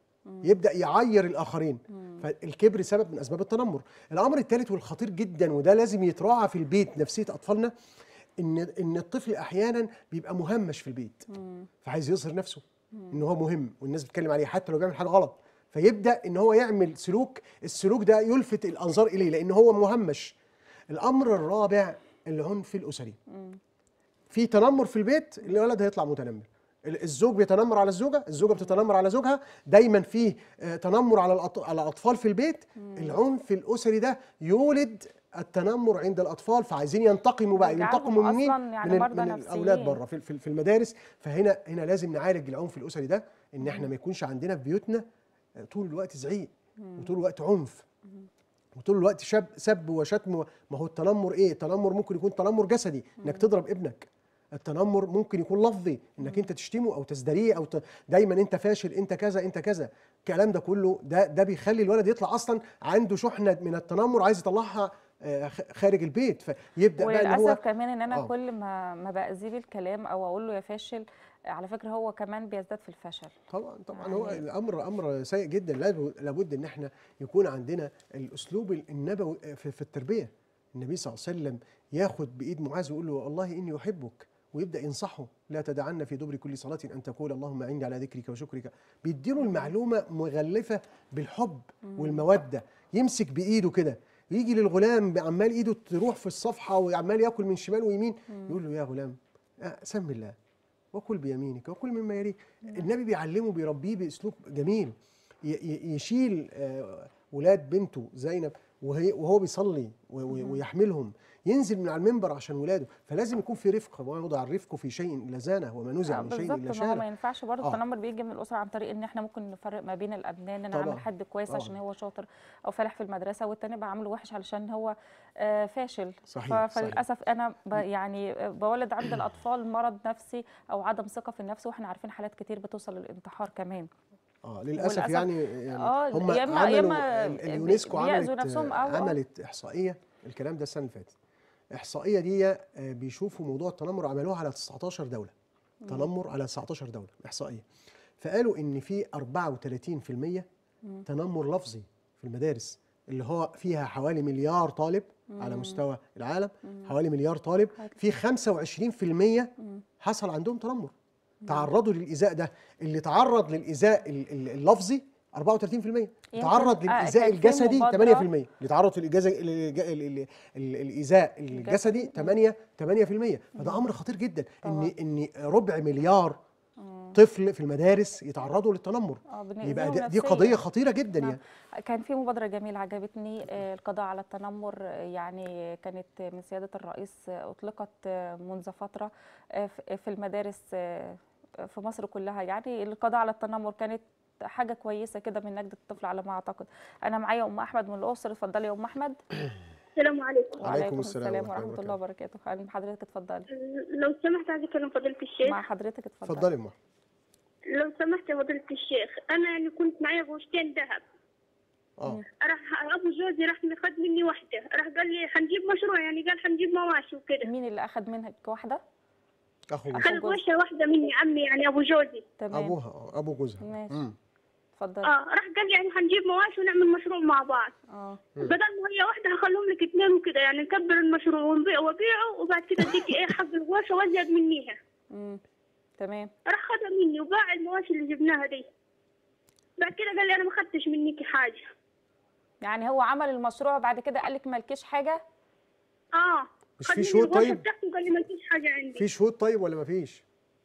يبدا يعير الاخرين فالكبر سبب من اسباب التنمر الامر الثالث والخطير جدا وده لازم يتراعى في البيت نفسيه اطفالنا ان ان الطفل احيانا بيبقى مهمش في البيت فعايز يظهر نفسه ان هو مهم والناس بتتكلم عليه حتى لو بيعمل حاجه غلط فيبدا ان هو يعمل سلوك السلوك ده يلفت الانظار اليه لان هو مهمش الامر الرابع العنف الاسري في تنمر في البيت الولد هيطلع متنمر ال- الزوج بيتنمر على الزوجه الزوجه بتتنمر على زوجها دايما في آه، تنمر على الأط- على الاطفال في البيت العنف الاسري ده يولد التنمر عند الاطفال فعايزين ينتقموا بقى ويجعلهم ينتقموا من مين أصلاً يعني من, ال- مرضى من الاولاد نفسيين. بره في, في, في المدارس فهنا هنا لازم نعالج العنف الاسري ده ان احنا ما يكونش عندنا في بيوتنا آه، طول الوقت زعيق وطول الوقت عنف وطول الوقت شب سب وشتم ما هو التنمر ايه التنمر ممكن يكون تنمر جسدي انك تضرب ابنك التنمر ممكن يكون لفظي انك انت تشتمه او تزدريه او ت... دايما انت فاشل انت كذا انت كذا الكلام ده كله ده ده بيخلي الولد يطلع اصلا عنده شحنه من التنمر عايز يطلعها آه، خ- خارج البيت فيبدا بقى ان هو وللاسف كمان ان انا آه. كل ما ما باذيه بالكلام او اقول له يا فاشل على فكره هو كمان بيزداد في الفشل طبعا طبعا هو يعني- الامر امر سيء جدا لاب- لابد ان احنا يكون عندنا الاسلوب النبوي في, في التربيه النبي صلى الله عليه وسلم ياخد بايد معاذ ويقول له والله اني احبك ويبدا ينصحه لا تدعن في دبر كل صلاه ان تقول اللهم اعني على ذكرك وشكرك بيديله المعلومه مغلفه بالحب والموده يمسك بايده كده يجي للغلام عمال ايده تروح في الصفحه وعمال ياكل من شمال ويمين يقول له يا غلام آه، سم الله وكل بيمينك وكل مما يليك النبي بيعلمه بيربيه باسلوب جميل ي- ي- يشيل آه، ولاد بنته زينب وهي وهو بيصلي و- و- ويحملهم ينزل من على المنبر عشان ولاده فلازم يكون في رفق وما يوضع الرفق في شيء الا زانه وما نزع آه، من شيء بالظبط الا ما هو شانه ما ينفعش برضه آه. التنمر بيجي من الاسره عن طريق ان احنا ممكن نفرق ما بين الابناء ان انا طبعاً. عامل حد كويس طبعاً. عشان هو شاطر او فالح في المدرسه والتاني بعمله وحش علشان هو آه، فاشل صحيح، ف- صحيح. فللاسف انا ب يعني آه، بولد عند الاطفال مرض نفسي او عدم ثقه في النفس واحنا عارفين حالات كتير بتوصل للانتحار كمان اه للاسف وللأسف- يعني, يعني آه، هم يا إما- يا عملوا إما ال- بي- اليونسكو بيأذوا عملت نفسهم أو- أو- عملت احصائيه الكلام ده السنه اللي فاتت احصائيه دي آه، بيشوفوا موضوع التنمر عملوها على 19 دوله تنمر على 19 دوله احصائيه فقالوا ان في 34% تنمر لفظي في المدارس اللي هو فيها حوالي مليار طالب على مستوى العالم حوالي مليار طالب في 25% حصل عندهم تنمر تعرضوا للإيذاء ده اللي تعرض للإيذاء ال- ال- اللفظي 34% تعرض آه، للإيذاء كان في الجسدي مبادرة- 8% اللي تعرض للإيذاء ال- ال- ال- ال- الإيذاء الجسدي 8 8% فده أمر خطير جدا إن إن ربع مليار طفل في المدارس يتعرضوا للتنمر آه، بنأذيهم يبقى ده- دي نفسياً. قضية خطيرة جدا نعم. يعني كان في مبادرة جميلة عجبتني آه، القضاء على التنمر آه، يعني كانت من سيادة الرئيس آه، أطلقت آه، منذ فترة آه، في- في المدارس آه، في مصر كلها يعني القضاء على التنمر كانت حاجة كويسة كده من نجدة الطفل على ما أعتقد أنا معايا أم أحمد من الأقصر اتفضلي يا أم أحمد السلام عليكم عليكم السلام ورحمة ورحمة الله الله وبركاته أهلا حضرتك اتفضلي لو سمحت عايز اكلم فضيلة الشيخ مع حضرتك اتفضلي اتفضلي يا أم لو سمحت يا فضيلة الشيخ انا يعني كنت معايا غوشتين ذهب اه راح ابو جوزي راح خد مني واحدة راح قال لي حنجيب مشروع يعني قال حنجيب مواشي وكده مين اللي أخد منك واحدة؟ أخو أخو خد جوزي. غوشة واحدة مني عمي يعني ابو جوزي تمام أبوها آه، أبو جوزها ماشي. مم. اتفضلي اه راح قال لي يعني حنجيب مواشي ونعمل مشروع مع بعض اه بدل ما هي واحدة هخليهم لك اثنين وكده يعني نكبر المشروع ونبيع وبيعه وبعد كده اديكي ايه حق الغوشة وازيد منيها مم. تمام راح خدها مني وباع المواشي اللي جبناها دي بعد كده قال لي انا ما خدتش منيكي حاجة يعني هو عمل المشروع بعد كده قال لك مالكيش حاجة اه مش خد في مني شهود الغرفة طيب؟ بتاعته وقال لي ما فيش حاجة عندي في شهود طيب ولا مفيش؟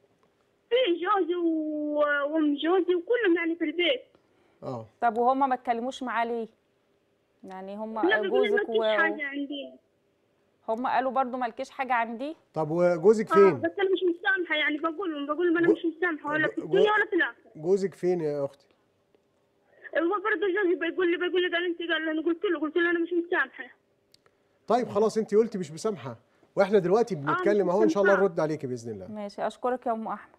في جوزي و- وام جوزي وكلهم يعني في البيت اه طب وهم ما اتكلموش معاه ليه؟ يعني هم لا بيقول لي ما جوزك فيش و... حاجة عندي هم قالوا برضو مالكيش حاجة عندي طب وجوزك اه فين؟ بس انا مش مسامحة يعني بقول لهم بقول لهم انا جو- مش مسامحة ولا في جو- الدنيا ولا في الآخرة جوزك فين يا اختي؟ هو برضه جوزي بيقول لي بيقول لي قال انت قال انا قلت له قلت له انا مش مسامحة طيب خلاص انت قلتي مش مسامحه واحنا دلوقتي بنتكلم اهو ان شاء الله مسامحة. نرد عليكي باذن الله ماشي أشكرك يا أم أحمد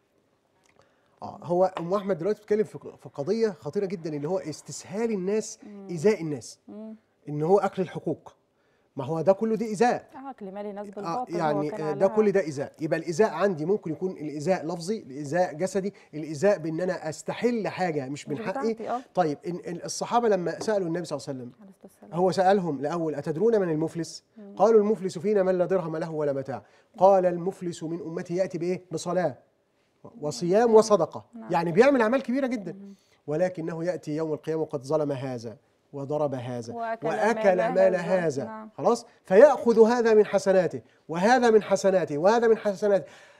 اه هو ام احمد دلوقتي بتتكلم في في قضيه خطيره جدا اللي هو استسهال الناس ايذاء الناس ان هو اكل الحقوق ما هو ده كله ده ايذاء اه كلمالي ناس آه بالباطل هو يعني كان آه، ده عليها- كل ده ايذاء يبقى الايذاء عندي ممكن يكون الايذاء لفظي الايذاء جسدي الايذاء بان انا استحل حاجه مش من مش حقي بتاعتي، آه. طيب إن إن الصحابه لما سالوا النبي صلى الله عليه وسلم عليه الصلاة والسلام. هو سألهم الأول أتدرون من المفلس؟ قالوا المفلس فينا من لا درهم له ولا متاع قال المفلس من أمتي يأتي بإيه؟ بصلاة وصيام وصدقة يعني بيعمل أعمال كبيرة جدا ولكنه يأتي يوم القيامة وقد ظلم هذا وضرب هذا وأكل وأكل مال مال هذا. هذا نعم. خلاص فيأخذ هذا من حسناته وهذا من حسناته وهذا من حسناته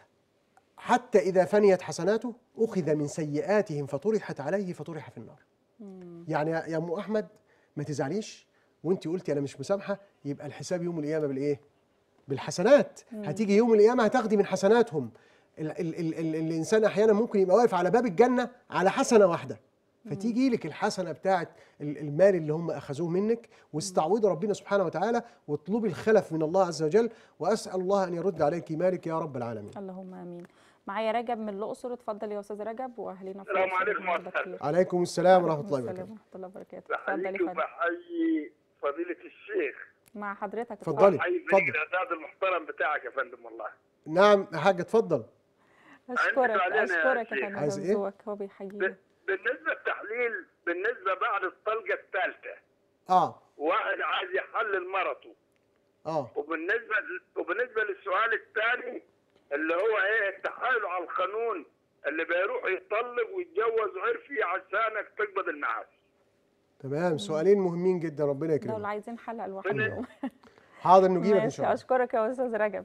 حتى إذا فنيت حسناته أخذ من سيئاتهم فطرحت عليه فطرح في النار يعني يا يا ام احمد ما تزعليش وانت قلتي انا مش مسامحه يبقى الحساب يوم القيامه بالايه بالحسنات هتيجي يوم القيامه هتاخدي من حسناتهم ال ال ال ال الانسان احيانا ممكن يبقى واقف على باب الجنه على حسنه واحده فتيجي لك الحسنه بتاعت ال- المال اللي هم اخذوه منك واستعوضي ربنا سبحانه وتعالى واطلبي الخلف من الله عز وجل واسال الله ان يرد عليك مالك يا رب العالمين اللهم امين معايا رجب من الاقصر اتفضل يا استاذ رجب واهلينا في السلام الأقصر عليكم بحضرتك ورحمة خير. عليكم السلام ورحمه عليكم الله السلام وبركاته ورحمه الله وبركاته اتفضل بحييك يا فندم وبحيي فضيلة الشيخ مع حضرتك اتفضلي. بحيي اتفضل. فريق الإعداد المحترم بتاعك يا فندم والله نعم يا حاج اتفضل اشكرك علينا يا اشكرك يا شيخ. فندم عايز إيه؟ ذوقك هو بيحيينا ب- بالنسبة للتحليل بالنسبة بعد الطلقة الثالثة اه واحد عايز يحلل مرته اه وبالنسبة وبالنسبة للسؤال الثاني اللي هو ايه التحايل على القانون اللي بيروح يطلق ويتجوز عرفي عشانك تقبض المعاش تمام سؤالين مهمين جدا ربنا دول يكرمك عايزين حلقه لوحدهم حاضر نجيبك ان ماشي شاء الله اشكرك يا استاذ رجب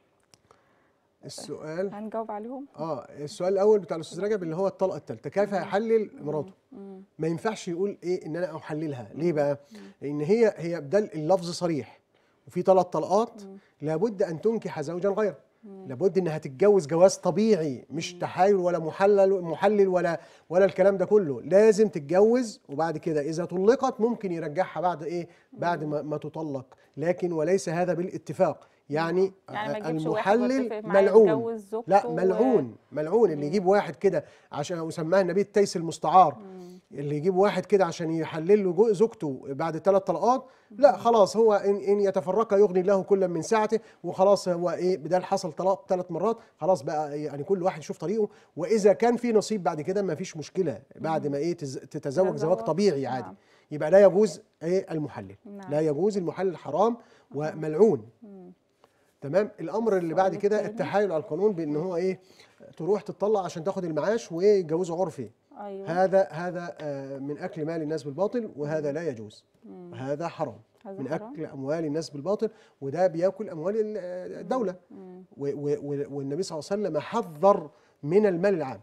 السؤال هنجاوب عليهم اه السؤال الاول بتاع الاستاذ رجب اللي هو الطلقه الثالثه كيف يحلل مراته ما ينفعش يقول ايه ان انا احللها ليه بقى لان هي هي بدل اللفظ صريح وفي ثلاث طلقات لابد ان تنكح زوجا غيره لابد انها تتجوز جواز طبيعي مش تحايل ولا محلل محلل ولا ولا الكلام ده كله لازم تتجوز وبعد كده اذا طلقت ممكن يرجعها بعد ايه بعد ما, ما تطلق لكن وليس هذا بالاتفاق يعني, يعني ما آه، يجيبش واحد المحلل متفق معاه ملعون يتجوز زوجته لا و- ملعون ملعون اللي يجيب واحد كده عشان وسماه النبي التيس المستعار اللي يجيب واحد كده عشان يحلل له جو- زوجته بعد ثلاث طلقات لا خلاص هو ان ان يتفرقا يغني الله كل من سعته وخلاص هو ايه بدل حصل طلاق ثلاث مرات خلاص بقى يعني كل واحد يشوف طريقه واذا كان في نصيب بعد كده ما فيش مشكله بعد ما ايه تز- تتزوج زواج تتزوج، طبيعي عادي نعم. يبقى لا يجوز ايه المحلل نعم. لا يجوز المحلل حرام وملعون تمام الامر اللي بعد السؤال كده التاني. التحايل على القانون بان هو ايه تروح تطلع عشان تاخد المعاش ويتجوزوا عرفي ايوه هذا هذا آه، من اكل مال الناس بالباطل وهذا لا يجوز هذا حرام هذا من حرام؟ اكل اموال الناس بالباطل وده بياكل اموال ال- آه، الدوله و- و- و- والنبي صلى الله عليه وسلم حذر من المال العام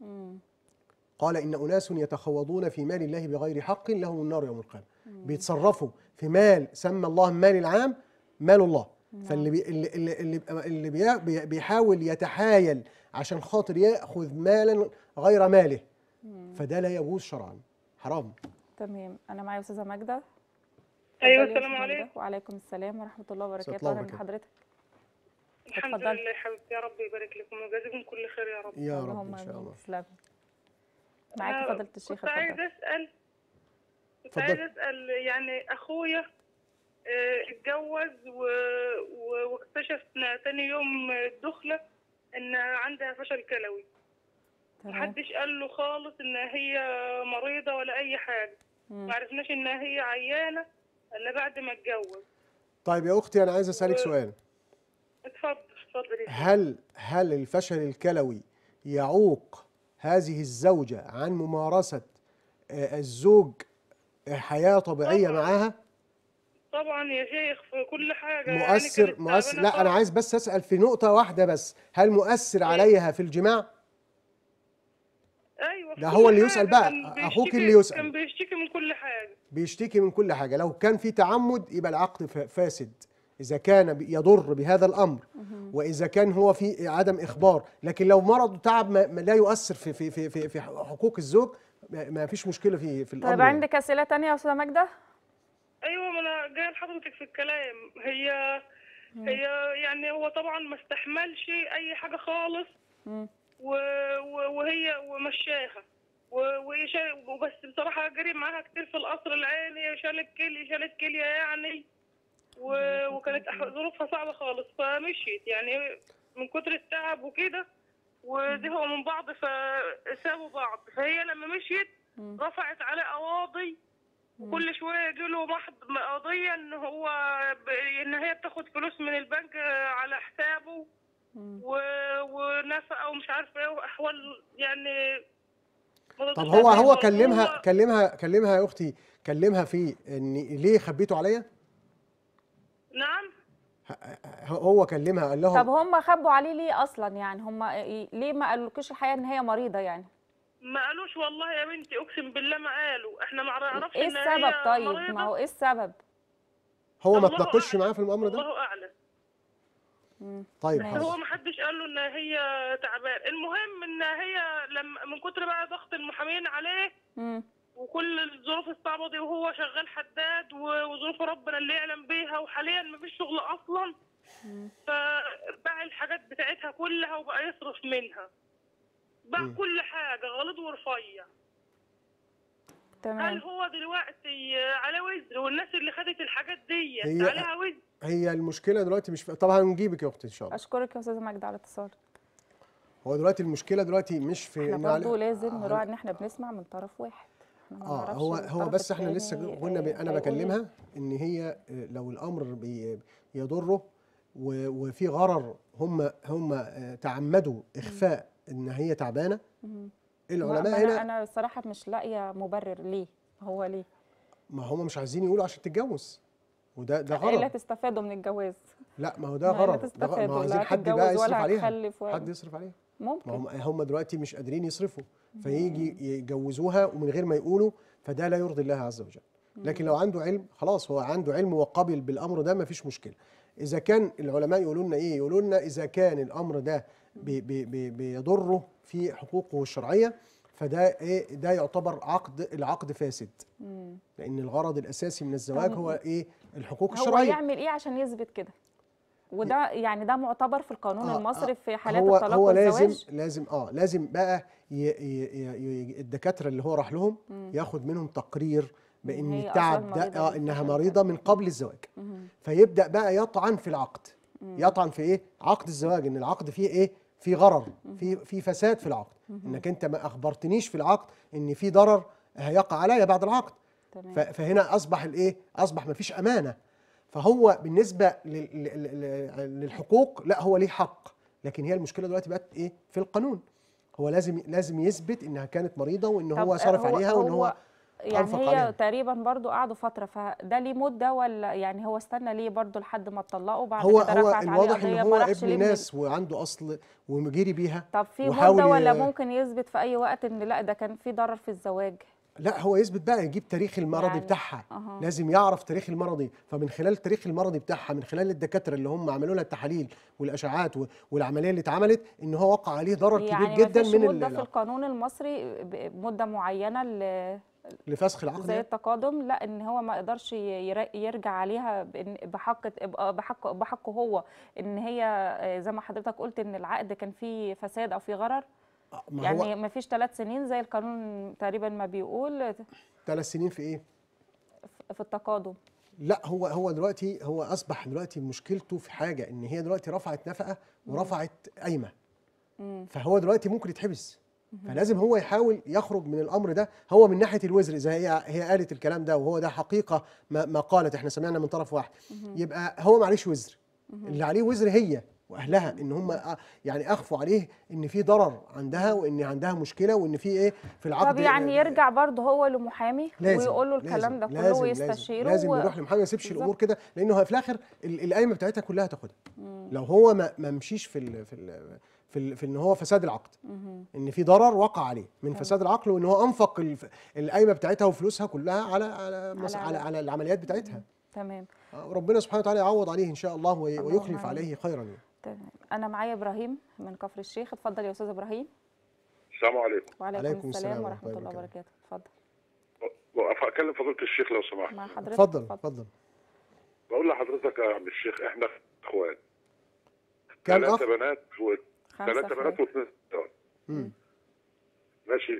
قال ان اناس يتخوضون في مال الله بغير حق لهم النار يوم القيامه بيتصرفوا في مال سمى الله المال العام مال الله فاللي بي اللي اللي اللي, اللي بي بي- بيحاول يتحايل عشان خاطر ياخذ مالا غير ماله فده لا يجوز شرعا حرام تمام انا معايا استاذه ماجده ايوه اتفضلي يا السلام أستاذة ماجدة. عليكم وعليكم السلام ورحمه الله الله وبركاته اهلا وبركاته. بحضرتك الحمد اتفضلي. لله يا حبيبتي يا رب يبارك لكم ويجازيكم كل خير يا رب يا رب اللهم ان شاء امين الله تسلمي معاكي أنا فضيله الشيخ كنت عايزه اتفضلي اسال كنت اتفضلي. عايزه اسال يعني اخويا آه، اتجوز و- و- واكتشفنا تاني يوم الدخله ان عندها فشل كلوي تمام محدش قال له خالص ان هي مريضه ولا اي حاجه مم. ما عرفناش ان هي عيانه الا بعد ما اتجوز طيب يا اختي انا عايز اسالك و- سؤال اتفضل اتفضل يا هل هل الفشل الكلوي يعوق هذه الزوجة عن ممارسة آه، الزوج آه، حياة طبيعية طبعاً. معاها طبعا يا شيخ في كل حاجه يعني مؤثر كانت مؤثر تعبانة لا أنا خالص. عايز بس أسأل في نقطة واحدة بس هل مؤثر عليها في الجماع؟ ايوه في ده كل هو اللي حاجة. يسأل بقى، كان أخوك بيشتكي- اللي يسأل. كان بيشتكي من كل حاجه بيشتكي من كل حاجة لو كان في تعمد يبقى العقد ف- فاسد إذا كان بي- يضر بهذا الأمر وإذا كان هو في عدم إخبار لكن لو مرض وتعب ما ما لا يؤثر في في في في, في حقوق الزوج ما ما فيش مشكلة في في الأمر طيب يعني. عندك اسئله تانية يا استاذه ماجده ايوه ما انا جايه لحضرتك في الكلام هي هي يعني هو طبعا ما استحملش اي حاجه خالص مم. و... و... وهي ومشاها و... ويشا... وبس بصراحه جري معاها كتير في القصر العيني شالت كلي شالت كليه يعني و... وكانت أح- ظروفها صعبه خالص فمشيت يعني من كتر التعب وكده وزهقوا من بعض فسابوا بعض فهي لما مشيت رفعت عليه قواضي وكل شويه يجي له محض قضيه ان هو ب... ان هي بتاخد فلوس من البنك على حسابه و... ونفقه ومش عارفه ايه واحوال يعني ما طب تقدرش هو عليها هو خالص. كلمها هو- كلمها كلمها يا اختي كلمها في ان ليه خبيتوا عليا نعم ه- هو كلمها قال لهم طب هم خبوا عليه ليه اصلا يعني هم ليه ما قالولكيش الحقيقه ان هي مريضه يعني ما قالوش والله يا بنتي اقسم بالله ما قالوا احنا ما نعرفش ايه ان السبب هي طيب مريضة. ما هو ايه السبب هو ما الله تناقشش أعلم. معاه في الامر ده الله اعلم طيب ماشي. هو حاضر ما حدش قال له ان هي تعبان المهم ان هي لما من كتر بقى ضغط المحامين عليه مم. وكل الظروف الصعبه دي وهو شغال حداد و- وظروف ربنا اللي يعلم بيها وحاليا مفيش شغل اصلا فباع الحاجات بتاعتها كلها وبقى يصرف منها باع مم. كل حاجه غليظ ورفيع هل تمام هو دلوقتي على وزر والناس اللي خدت الحاجات دي هي- عليها وزر هي المشكله دلوقتي مش في... طبعا هنجيبك يا اختي ان شاء الله اشكرك يا استاذه ماجده على الاتصال هو دلوقتي المشكله دلوقتي مش في احنا إن برضه على- لازم على- نراعي ان احنا بنسمع من طرف واحد احنا ما اه نعرفش هو هو الطرف بس احنا التاني، لسه قلنا ب... آه، انا هيقول إيه. بكلمها ان هي آه، لو الامر بي... يضره و... وفي غرر هم هم آه، تعمدوا اخفاء ان هي تعبانه ما- العلماء ما انا هنا انا الصراحه مش لاقيه مبرر ليه هو ليه ما هم مش عايزين يقولوا عشان تتجوز وده ده ايه اللي غرض هتستفادوا من الجواز لا ما هو ده ما إيه اللي غرض ده غرض. ما تستفادوا؟ هو لا عايزين حد هتتجوز بقى ولا يصرف عليها هتخلف ولا- حد يصرف عليها ما ممكن هم هم دلوقتي مش قادرين يصرفوا فيجي يجوزوها ومن غير ما يقولوا فده لا يرضي الله عز وجل لكن لو عنده علم خلاص هو عنده علم وقبل بالامر ده ما فيش مشكله اذا كان العلماء يقولوا لنا ايه يقولوا لنا اذا كان الامر ده بي بي بي بيضره في حقوقه الشرعيه فده ايه ده يعتبر عقد العقد فاسد مم. لان الغرض الاساسي من الزواج طب هو ايه الحقوق هو الشرعيه يعمل ايه عشان يثبت كده وده يعني ده معتبر في القانون آه، المصري في حالات هو الطلاق هو والزواج لازم لازم اه لازم بقى ي ي ي ي الدكاتره اللي هو راح لهم ياخد منهم تقرير بان هي أصلاً التعب مريضة ده آه بالفشل انها ده. مريضه من قبل الزواج مهم. فيبدا بقى يطعن في العقد يطعن في ايه عقد الزواج ان العقد فيه ايه في غرر في في فساد في العقد انك انت ما اخبرتنيش في العقد ان في ضرر هيقع عليا بعد العقد ف- تمام فهنا اصبح الايه اصبح ما فيش امانه فهو بالنسبه لل- لل- لل- للحقوق لا هو ليه حق لكن هي المشكله دلوقتي بقت ايه في القانون هو لازم لازم يثبت انها كانت مريضه وان طب هو صرف عليها وان هو يعني أنفق هي عليها. تقريبا برضو قعدوا فتره فده ليه مده ولا يعني هو استنى ليه برضو لحد ما اتطلقوا بعد هو كده هو رفعت عليه الواضح قضيه ان ما هو راحش ابن ليه من ناس وعنده اصل ومجيري بيها طب في وحاول مده ولا ي- ممكن يثبت في اي وقت ان لا ده كان في ضرر في الزواج لا هو يثبت بقى يجيب تاريخ المرضي يعني- بتاعها أها. لازم يعرف تاريخ المرضي فمن خلال التاريخ المرضي بتاعها من خلال الدكاتره اللي هم عملوا لها التحاليل والاشعاعات و- والعمليه اللي اتعملت ان هو وقع عليه ضرر يعني كبير جدا مفيش من مده ال- في القانون المصري ب- مده معينه ل- لفسخ العقد زي يعني. التقادم لا ان هو ما يقدرش ير- يرجع عليها بإن- بحق بحق بحقه هو ان هي آه، زي ما حضرتك قلت ان العقد كان فيه فساد او فيه غرر ما يعني هو ما فيش ثلاث سنين زي القانون تقريبا ما بيقول ثلاث سنين في ايه؟ في التقادم لا هو هو دلوقتي هو اصبح دلوقتي مشكلته في حاجه ان هي دلوقتي رفعت نفقه ورفعت قايمه مم. فهو دلوقتي ممكن يتحبس فلازم هو يحاول يخرج من الامر ده هو من ناحيه الوزر اذا هي هي قالت الكلام ده وهو ده حقيقه ما, ما قالت احنا سمعنا من طرف واحد يبقى هو معليش وزر اللي عليه وزر هي واهلها ان هم أ- يعني اخفوا عليه ان في ضرر عندها وان عندها مشكله وان في ايه في العقد طب يعني يرجع برضه هو لمحامي لازم ويقول له لازم- الكلام ده كله لازم- ويستشيره لازم, و- لازم يروح لمحامي ما يسيبش بالظبط. الامور كده لانه في الاخر ال- القايمه بتاعتها كلها تاخدها لو هو ما ما مشيش في ال في ال في, ال في ان هو فساد العقد ان في ضرر وقع عليه من فساد العقل وان هو انفق الف- القايمه بتاعتها وفلوسها كلها على على مس- على- على, على العمليات بتاعتها تمام آه، ربنا سبحانه وتعالى يعوض عليه ان شاء الله وي- اللهم ويخلف آمين. عليه خيرا يعني. تمام انا معايا ابراهيم من كفر الشيخ اتفضل يا استاذ ابراهيم السلام عليكم وعليكم عليكم السلام السلام ورحمه ورحمة الله الله وبركاته اتفضل اكلم فضيله الشيخ لو سمحت مع حضرتك اتفضل اتفضل بقول لحضرتك يا عم الشيخ احنا اخوات كام اخ ثلاثه بنات خمسة وثلاثه بنات اخوات واثنين ستات مم. ماشي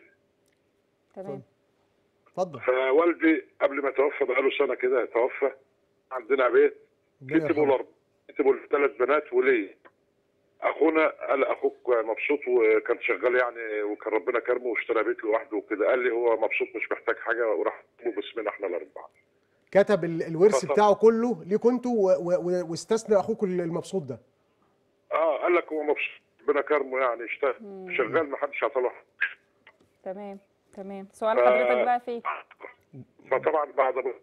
تمام اتفضل فوالدي قبل ما توفى بقاله سنه كده توفى عندنا بيت ربنا كتبوا يرحمه. الاربعه كتبوا الثلاث بنات ولي اخونا قال اخوك مبسوط وكان شغال يعني وكان ربنا كرمه واشترى بيت لوحده وكده قال لي هو مبسوط مش محتاج حاجه وراح كتبه باسمنا احنا الاربعه كتب ال- الورث اتفضل. بتاعه كله ليكوا انتوا و- و- و- واستثنى اخوك المبسوط ده اه قال لك هو مبسوط ربنا كرمه يعني اشتغل شغال ما حدش عطله تمام تمام سؤال ف- حضرتك بقى فيه فطبعا بعد ما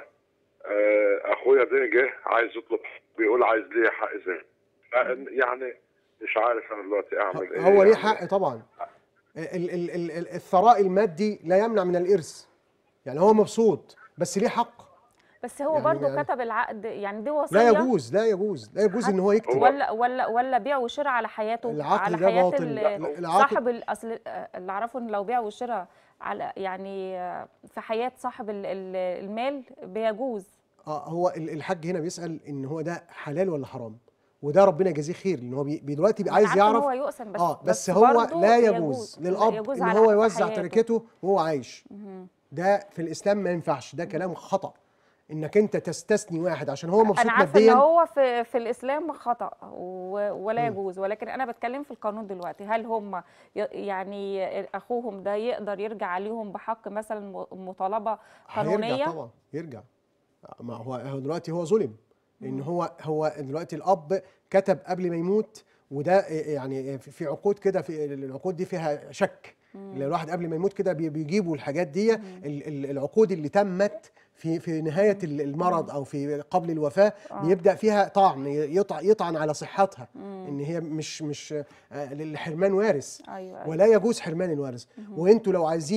آه، اخويا ده جه عايز يطلب بيقول عايز ليه حق زي يعني مش عارف انا دلوقتي اعمل ايه هو ليه يعني. حق طبعا ال- ال- ال- ال- الثراء المادي لا يمنع من الارث يعني هو مبسوط بس ليه حق بس هو يعني- برضه يعني- كتب العقد يعني دي وصيه لا يجوز لا يجوز لا يجوز ان هو يكتب ولا ولا ولا بيع وشراء على حياته العقد على ده حياه باطل. ال- لا، لا، العقد- صاحب الاصل اللي اعرفه ان لو بيع وشراء على يعني في حياه صاحب ال- ال- المال بيجوز اه هو ال- الحاج هنا بيسال ان هو ده حلال ولا حرام وده ربنا يجازيه خير ان هو بي بي- دلوقتي بي- أنا عايز عارفة إن يعرف هو يقسم بس اه بس, بس هو برضه لا يجوز. يجوز لا، للاب يجوز ان على- هو في يوزع حياته. تركته وهو عايش ده في الاسلام ما ينفعش ده كلام خطا انك انت تستثني واحد عشان هو مبسوط انا عارفه ان ماديا هو في في الاسلام خطا و- ولا يجوز ولكن انا بتكلم في القانون دلوقتي هل هم ي- يعني اخوهم ده يقدر يرجع عليهم بحق مثلا م- مطالبه قانونيه هيرجع طبعا يرجع ما هو هو دلوقتي هو ظلم لان هو هو دلوقتي الاب كتب قبل ما يموت وده يعني في في عقود كده في العقود دي فيها شك الواحد قبل ما يموت كده بي- بيجيبوا الحاجات دي ال- ال- العقود اللي تمت في في نهايه ال- المرض او في قبل الوفاه بيبدا فيها طعن يطع- يطعن على صحتها ان هي مش مش آه، للحرمان وارث ايوه أيوة. ولا يجوز حرمان الوارث وانتوا لو عايزين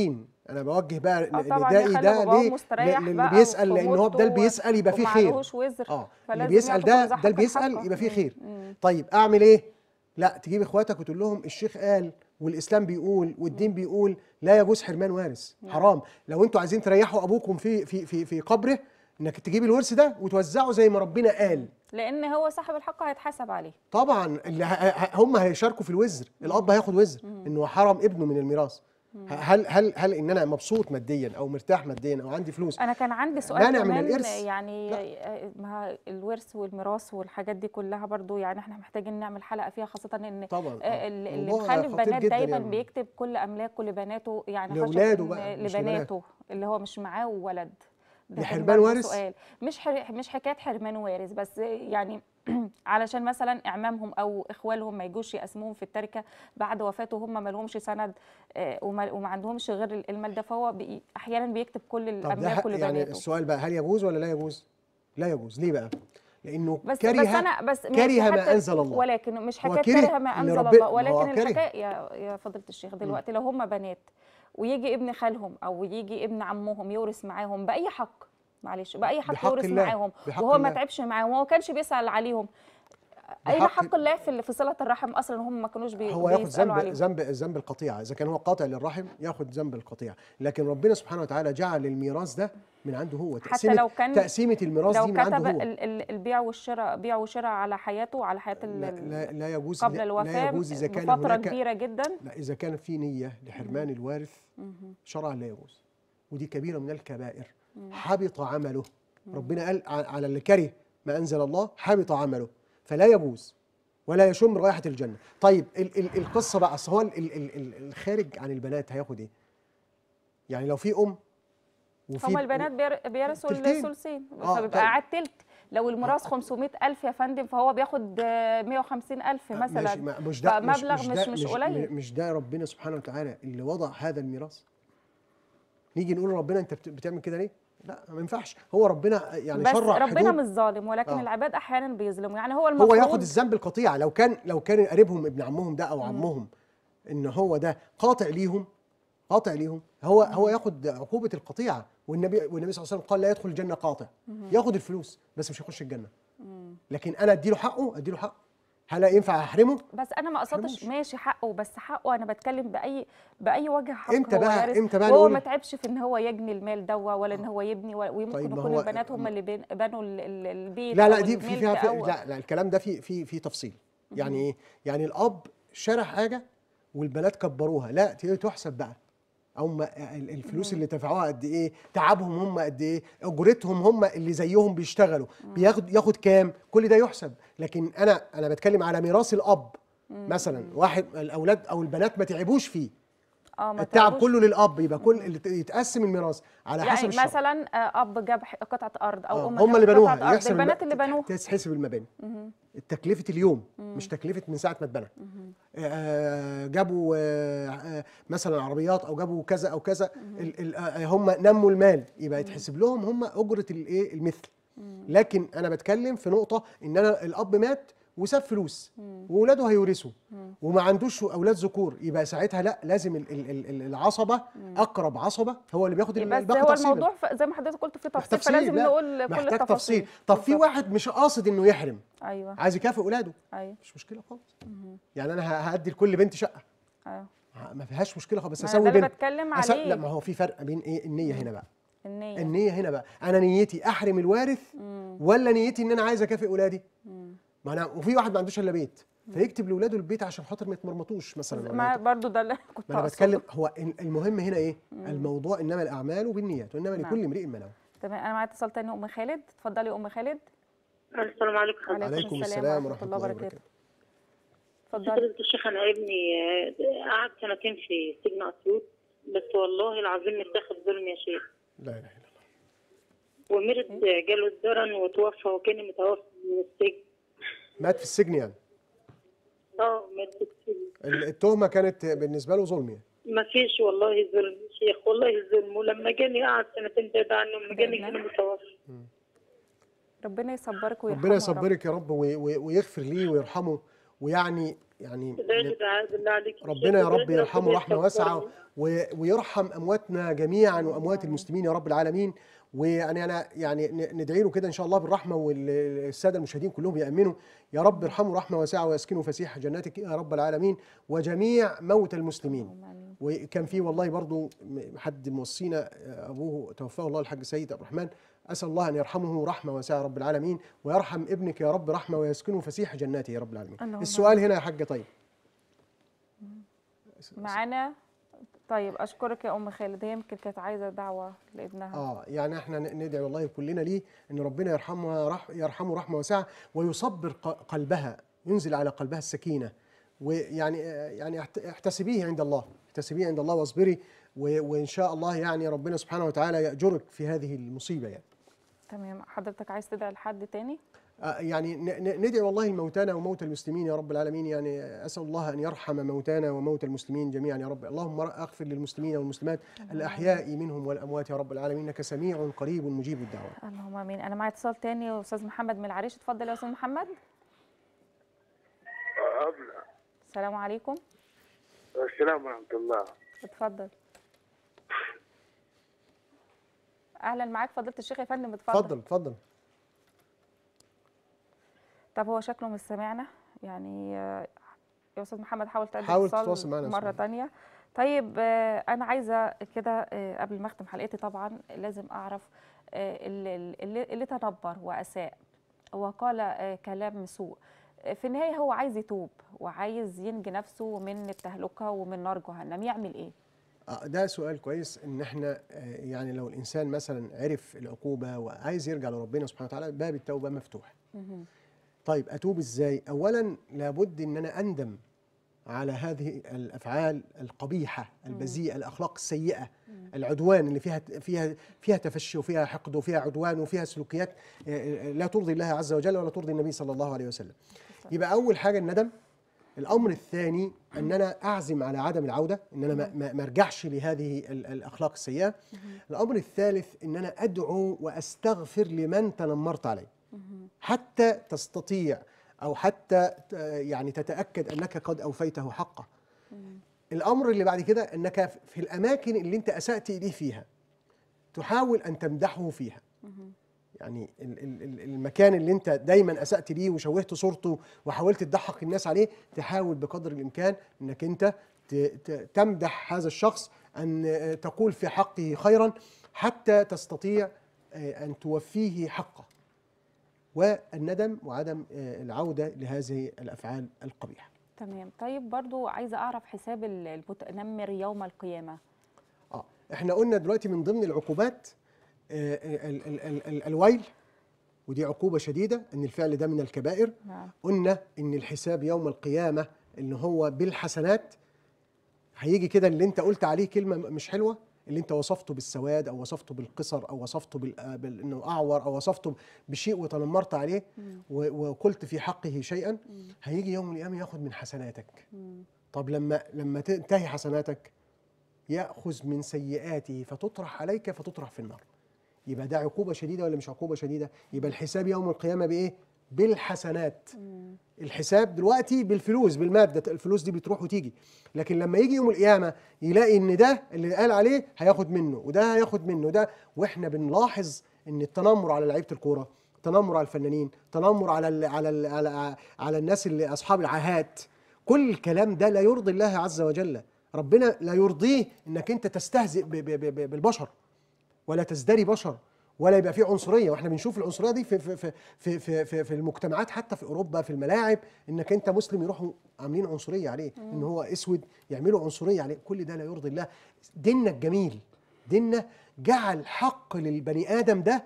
انا بوجه بقى اه طبعا ندائي يخلي ده باباه ليه مستريح للي بقى بيسال وفي لان هو ده اللي موته بيسال يبقى فيه خير ومعلهوش وزر اه اللي فلازم بيسال ياخد ده كل ذا ده حق اللي بيسال حقه. يبقى فيه مم. خير مم. طيب اعمل ايه لا تجيب اخواتك وتقول لهم الشيخ قال والاسلام بيقول والدين بيقول لا يجوز حرمان وارث حرام لو انتوا عايزين تريحوا ابوكم في في في في قبره انك تجيب الورث ده وتوزعه زي ما ربنا قال لان هو صاحب الحق هيتحاسب عليه طبعا اللي ه- ه- هم هيشاركوا في الوزر الاب هياخد وزر انه حرم ابنه من الميراث ه- هل هل هل ان انا مبسوط ماديا او مرتاح ماديا او عندي فلوس انا كان عندي سؤال مانع من كمان الإرث؟ يعني آه، ما الورث والميراث والحاجات دي كلها برضو يعني احنا محتاجين نعمل حلقه فيها خاصه ان طبعا آه، آه. ال- اللي موضوع مخلف خطير بنات جداً دايما يعني. بيكتب كل املاكه لبناته يعني خشب لأولاده إن- بقى، مش لبناته اللي هو مش معاه ولد ده كان لحرمان برضو وارث؟ سؤال مش حر... مش حكايه حرمان وارث بس يعني علشان مثلا اعمامهم او اخوالهم ما يجوش يقسموهم في التركه بعد وفاته هم ما لهمش سند آه، وما, وما عندهمش غير المال ده فهو بي... احيانا بيكتب كل طب ده الاملاك ح- يعني لبناته السؤال بقى هل يجوز ولا لا يجوز؟ لا يجوز ليه بقى؟ لانه بس كره بس انا بس ماشي كره ما حتى- انزل الله ولكن مش هو حكايه كره كره ما انزل لربنا- الله ما هو ولكن كره. الحكايه يا يا فضيله الشيخ دلوقتي لو هم بنات ويجي ابن خالهم او يجي ابن عمهم يورث معاهم باي حق معلش باي حق بحق يورث الله، معاهم بحق وهو ما الله. تعبش معاهم وهو كانش بيسال عليهم اين بحق- حق الله في في صله الرحم اصلا هم ما كانوش بي هو ياخد بيسالوا ذنب عليهم ذنب ذنب القطيعه اذا كان هو قاطع للرحم ياخد ذنب القطيعه لكن ربنا سبحانه وتعالى جعل الميراث ده من عنده هو حتى تقسيمه لو كان تقسيمه الميراث لو دي من عنده كتب هو ال- ال- البيع والشراء بيع وشراء على حياته على حياه ال- لا, لا, لا يجوز قبل لا الوفاه يجوز اذا كان بفتره هناك كبيره جدا لا اذا كان في نيه لحرمان الوارث شرعا لا يجوز ودي كبيره من الكبائر حبط عمله ربنا قال ع- على اللي كره ما انزل الله حبط عمله فلا يجوز ولا يشم رائحه الجنه طيب ال ال القصه بقى اصل هو ال ال ال ال الخارج عن البنات هياخد ايه يعني لو في ام وفي هما البنات بير- بيرثوا تلتين. الثلثين آه، فبيبقى طيب. قاعد تلت لو الميراث 500000 يا فندم فهو بياخد آه، 150000 مثلا ماشي ما- مش ده مش فمبلغ مش, مش ده مش قليل مش ده ربنا سبحانه وتعالى اللي وضع هذا الميراث نيجي نقول ربنا انت بت- بتعمل كده ليه لا ما ينفعش هو ربنا يعني بس شرع ربنا حدود مش ظالم ولكن آه. العباد احيانا بيظلموا يعني هو هو المفروض ياخد الذنب القطيع لو كان لو كان قريبهم ابن عمهم ده او عمهم ان هو ده قاطع ليهم قاطع ليهم هو هو ياخد عقوبه القطيعه والنبي والنبي صلى الله عليه وسلم قال لا يدخل الجنه قاطع ياخد الفلوس بس مش هيخش الجنه لكن انا اديله حقه اديله حقه هل ينفع احرمه بس انا ما قصدتش حرموش. ماشي حقه بس حقه انا بتكلم باي باي وجه حق إمتى هو بقى- وارث، إمتى بقى وهو نقول- ما تعبش في ان هو يجني المال دوا ولا ان هو يبني ولا- ويمكن طيب ما يكون هو- البنات هم اللي بين- بنوا ال- ال- البيت لا أو لا دي في الملك فيها في أو لا لا الكلام ده في في في تفصيل يعني ايه يعني الاب شرح حاجه والبنات كبروها لا ت- تحسب بقى هم ال- الفلوس اللي دفعوها قد ايه تعبهم هم قد ايه اجرتهم هم اللي زيهم بيشتغلوا بياخد ياخد كام كل ده يحسب لكن انا انا بتكلم على ميراث الاب مثلا واحد الاولاد او البنات ما تعبوش فيه اه ما التعب تعبوش. كله للاب يبقى كل اللي ت- يتقسم الميراث على حسب يعني الشرع مثلا آه، اب جاب ح- قطعه ارض او آه، ام هم اللي جابت بنوها قطعة أرض، يحسب البنات الم- اللي بنوها تتحسب المباني تكلفه اليوم مش تكلفه من ساعه ما اتبنى آه، جابوا آه، آه، مثلا عربيات او جابوا كذا او كذا ال- ال- آه، هم نموا المال يبقى يتحسب لهم هم اجره الايه المثل لكن انا بتكلم في نقطه ان انا الاب مات وساب فلوس واولاده هيورثوا وما عندوش اولاد ذكور يبقى ساعتها لا لازم ال- ال- ال- العصبه اقرب عصبه هو اللي بياخد بس الباقي هو تفصيلا. الموضوع ف- زي ما حضرتك قلت فيه تفصيل تفصيل فلازم لا، نقول كل محتاج التفاصيل تفصيل طب في بالظبط. واحد مش قاصد انه يحرم ايوه عايز يكافئ اولاده ايوه مش مشكله خالص يعني انا ه- هدي لكل بنت شقه ايوه ه- ما فيهاش مشكله خالص بس ما أنا اسوي ده اللي بنت بتكلم أس- عليه لا ما هو في فرق بين ايه النيه هنا بقى النيه النيه هنا بقى انا نيتي احرم الوارث ولا نيتي ان انا عايز اكافئ اولادي ما انا وفي واحد ما عندوش الا بيت فيكتب لاولاده البيت عشان خاطر ما يتمرمطوش مثلا ولا ما يت- برضو ده اللي كنت ما انا أقصده. بتكلم هو ال- المهم هنا ايه الموضوع انما الاعمال بالنيات وانما نعم. لكل امرئ ما نوى تمام انا معايا اتصال تاني ام خالد اتفضلي ام خالد السلام عليكم حضرتك عليكم عليكم السلام السلام ورحمة ورحمه الله الله وبركاته. وبركاته اتفضلي فضيلة الشيخ أنا ابني آه، قعد سنتين في سجن أسيوط بس والله العظيم متاخد ظلم يا شيخ لا اله الا الله ومرض آه، جاله الدرن وتوفى وكان متوفى من السجن مات في السجن يعني اه مات في السجن ال- التهمه كانت بالنسبه له ظلم يعني ما فيش والله ظلم يا شيخ والله ظلم ولما جاني قعد سنتين بعيد عنه لما جاني بإذن كان متوفى ربنا يصبرك ويرحمه ربنا يا رب. يصبرك يا رب وي- وي- ويغفر ليه ويرحمه ويعني يعني لا تعالى بالله عليك ربنا يا رب يرحمه ربنا رحمه واسعه يكفره. و- ويرحم امواتنا جميعا واموات المسلمين يا رب العالمين ويعني انا يعني ن- ندعي له كده ان شاء الله بالرحمه والساده المشاهدين كلهم يامنوا يا رب ارحمه رحمه واسعه ويسكنه فسيح جناتك يا رب العالمين وجميع موتى المسلمين وكان في والله برضو م- حد موصينا آه، ابوه توفاه الله الحاج سيد عبد الرحمن اسال الله ان يرحمه رحمه واسعه يا رب العالمين ويرحم ابنك يا رب رحمه ويسكنه فسيح جناته يا رب العالمين اللهم السؤال هنا يا حاجه طيب معانا طيب اشكرك يا ام خالد هي يمكن كانت عايزه دعوه لابنها اه يعني احنا ن- ندعي والله كلنا ليه ان ربنا يرحمها رح يرحمه رحمه واسعه ويصبر ق- قلبها ينزل على قلبها السكينه ويعني آه، يعني احت- احتسبيه عند الله احتسبيه عند الله واصبري و- وان شاء الله يعني ربنا سبحانه وتعالى ياجرك في هذه المصيبه يعني تمام حضرتك عايز تدعي لحد تاني آه، يعني ن- ن- ندعي والله الموتانا وموتى المسلمين يا رب العالمين يعني اسال الله ان يرحم موتانا وموتى المسلمين جميعا يا رب اللهم اغفر للمسلمين والمسلمات الاحياء منهم والاموات يا رب العالمين انك سميع قريب مجيب الدعوات اللهم امين انا معايا اتصال تاني استاذ محمد من العريش اتفضل يا استاذ محمد السلام عليكم السلام ورحمة الله اتفضل اهلا معاك فضيله الشيخ يا فندم اتفضل اتفضل اتفضل طب هو شكله مش سامعنا يعني آه، يا استاذ محمد حاول تقدم حاول اتصال تتواصل معنا يا مره أستاذ. تانية طيب آه، انا عايزه كده آه، قبل ما اختم حلقتي طبعا لازم اعرف آه، اللي, اللي, اللي تنبر واساء وقال آه، كلام سوء آه، في النهايه هو عايز يتوب وعايز ينجي نفسه من التهلكه ومن نار جهنم يعمل ايه آه، ده سؤال كويس ان احنا آه، يعني لو الانسان مثلا عرف العقوبه وعايز يرجع لربنا سبحانه وتعالى باب التوبه مفتوح طيب اتوب ازاي اولا لابد ان انا اندم على هذه الافعال القبيحه البذيئه الاخلاق السيئه العدوان اللي فيها فيها فيها تفشي وفيها حقد وفيها عدوان وفيها سلوكيات آه، لا ترضي الله عز وجل ولا ترضي النبي صلى الله عليه وسلم يبقى اول حاجه الندم الامر الثاني ان انا اعزم على عدم العوده ان انا ما- ما ما ارجعش لهذه ال- الاخلاق السيئه الامر الثالث ان انا ادعو واستغفر لمن تنمرت عليه حتى تستطيع او حتى ت- يعني تتاكد انك قد اوفيته حقه الامر اللي بعد كده انك في الاماكن اللي انت اسات اليه فيها تحاول ان تمدحه فيها يعني ال- ال- ال- المكان اللي انت دايما اسات ليه وشوهت صورته وحاولت تضحك الناس عليه تحاول بقدر الامكان انك انت ت- ت- تمدح هذا الشخص ان آه، تقول في حقه خيرا حتى تستطيع آه، ان توفيه حقه والندم وعدم آه، العوده لهذه الافعال القبيحه تمام طيب برضو عايزه اعرف حساب ال- المتنمر يوم القيامه اه احنا قلنا دلوقتي من ضمن العقوبات آه، ال- ال- ال- ال- الويل ودي عقوبة شديدة ان الفعل ده من الكبائر نعم. قلنا ان الحساب يوم القيامة ان هو بالحسنات هيجي كده اللي انت قلت عليه كلمة م- مش حلوة اللي انت وصفته بالسواد او وصفته بالقصر او وصفته بال- آه، بال- انه اعور او وصفته بشيء وتنمرت عليه و- وقلت في حقه شيئا هيجي يوم القيامة ياخد من حسناتك طب لما لما تنتهي حسناتك ياخذ من سيئاته فتطرح عليك فتطرح في النار يبقى ده عقوبه شديده ولا مش عقوبه شديده يبقى الحساب يوم القيامه بايه بالحسنات الحساب دلوقتي بالفلوس بالماده الفلوس دي بتروح وتيجي لكن لما يجي يوم القيامه يلاقي ان ده اللي قال عليه هياخد منه وده هياخد منه ده واحنا بنلاحظ ان التنمر على لعيبه الكوره تنمر على الفنانين تنمر على ال على ال على, على الناس اللي اصحاب العاهات كل الكلام ده لا يرضي الله عز وجل ربنا لا يرضيه انك انت تستهزئ ب- ب- ب- بالبشر ولا تزدري بشر ولا يبقى في عنصريه واحنا بنشوف العنصريه دي في في في في في, في, في المجتمعات حتى في اوروبا في الملاعب انك انت مسلم يروحوا عاملين عنصريه عليه ان هو اسود يعملوا عنصريه عليه كل ده لا يرضي الله ديننا الجميل ديننا جعل حق للبني ادم ده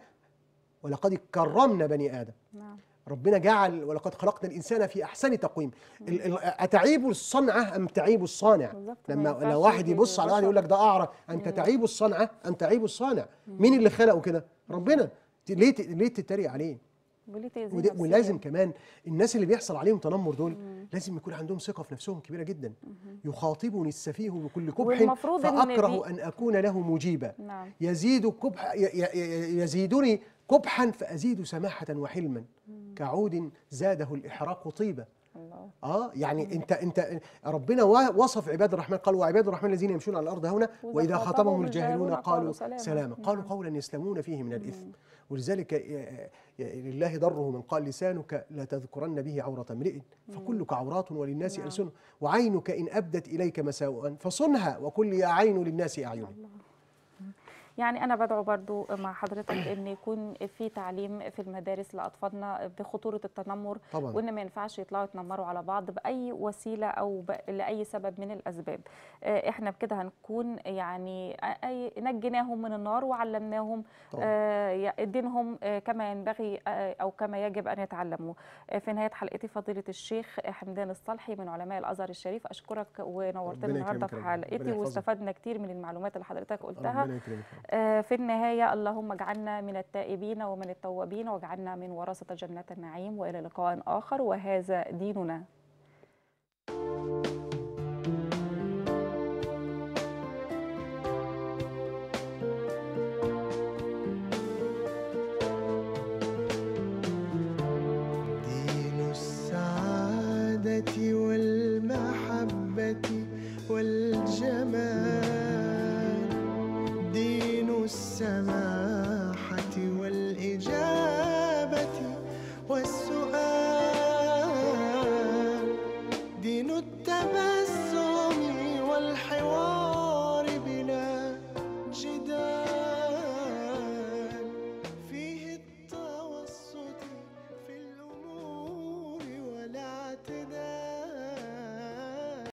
ولقد كرمنا بني ادم نعم ربنا جعل ولقد خلقنا الانسان في احسن تقويم ال- ال- اتعيب الصنعه ام تعيب الصانع بالظبط، ما لما ينفعش لو واحد يجي يبص على واحد البشر. يقول لك ده اعرى انت تعيب الصنعه ام تعيب الصانع مين اللي خلقه كده ربنا ت- ليه ت- ليه تتريق عليه وليه تأذي ودي- نفسيا؟ ولازم كمان الناس اللي بيحصل عليهم تنمر دول لازم يكون عندهم ثقه في نفسهم كبيره جدا يخاطبني السفيه بكل قبح والمفروض إن فاكره دي- ان اكون له مجيبا نعم. يزيد قبح ي- ي- ي- يزيدني قبحا فازيد سماحه وحلما كعود زاده الاحراق طيبا الله الله اه يعني انت انت ربنا و- وصف عباد الرحمن قال وعباد الرحمن الذين يمشون على الارض هنا وإذا واذا خاطبهم خاطبهم الجاهلون الجاهلون قالوا قالوا سلاما. سلاما قالوا نعم. قولا يسلمون فيه من الاثم ولذلك ي- ي- لله ضره من قال لسانك لا تذكرن به عورة امرئ فكلك عورات وللناس نعم. ألسن وعينك إن أبدت إليك مساوئا فصنها وكل يا عين للناس أعين يعني أنا بدعو برضو مع حضرتك إن يكون في تعليم في المدارس لأطفالنا بخطورة التنمر طبعا وإن ما ينفعش يطلعوا يتنمروا على بعض بأي وسيلة أو ب... لأي سبب من الأسباب آه، إحنا بكده هنكون يعني أي نجيناهم من النار وعلمناهم طبعا آه، ي- دينهم آه، كما ينبغي آه، أو كما يجب أن يتعلموا آه، في نهاية حلقتي فضيلة الشيخ حمدان الصالحي من علماء الأزهر الشريف أشكرك ونورتني ربنا النهاردة يكرمك في يا رب. ربنا حلقتي يحفظك. واستفدنا كتير من المعلومات اللي حضرتك قلتها ربنا يكرمك آه، في النهاية اللهم اجعلنا من التائبين ومن التوابين واجعلنا من ورثة جنات النعيم وإلى لقاء آخر وهذا ديننا دين السعادة والمحبة والجمال دين السماء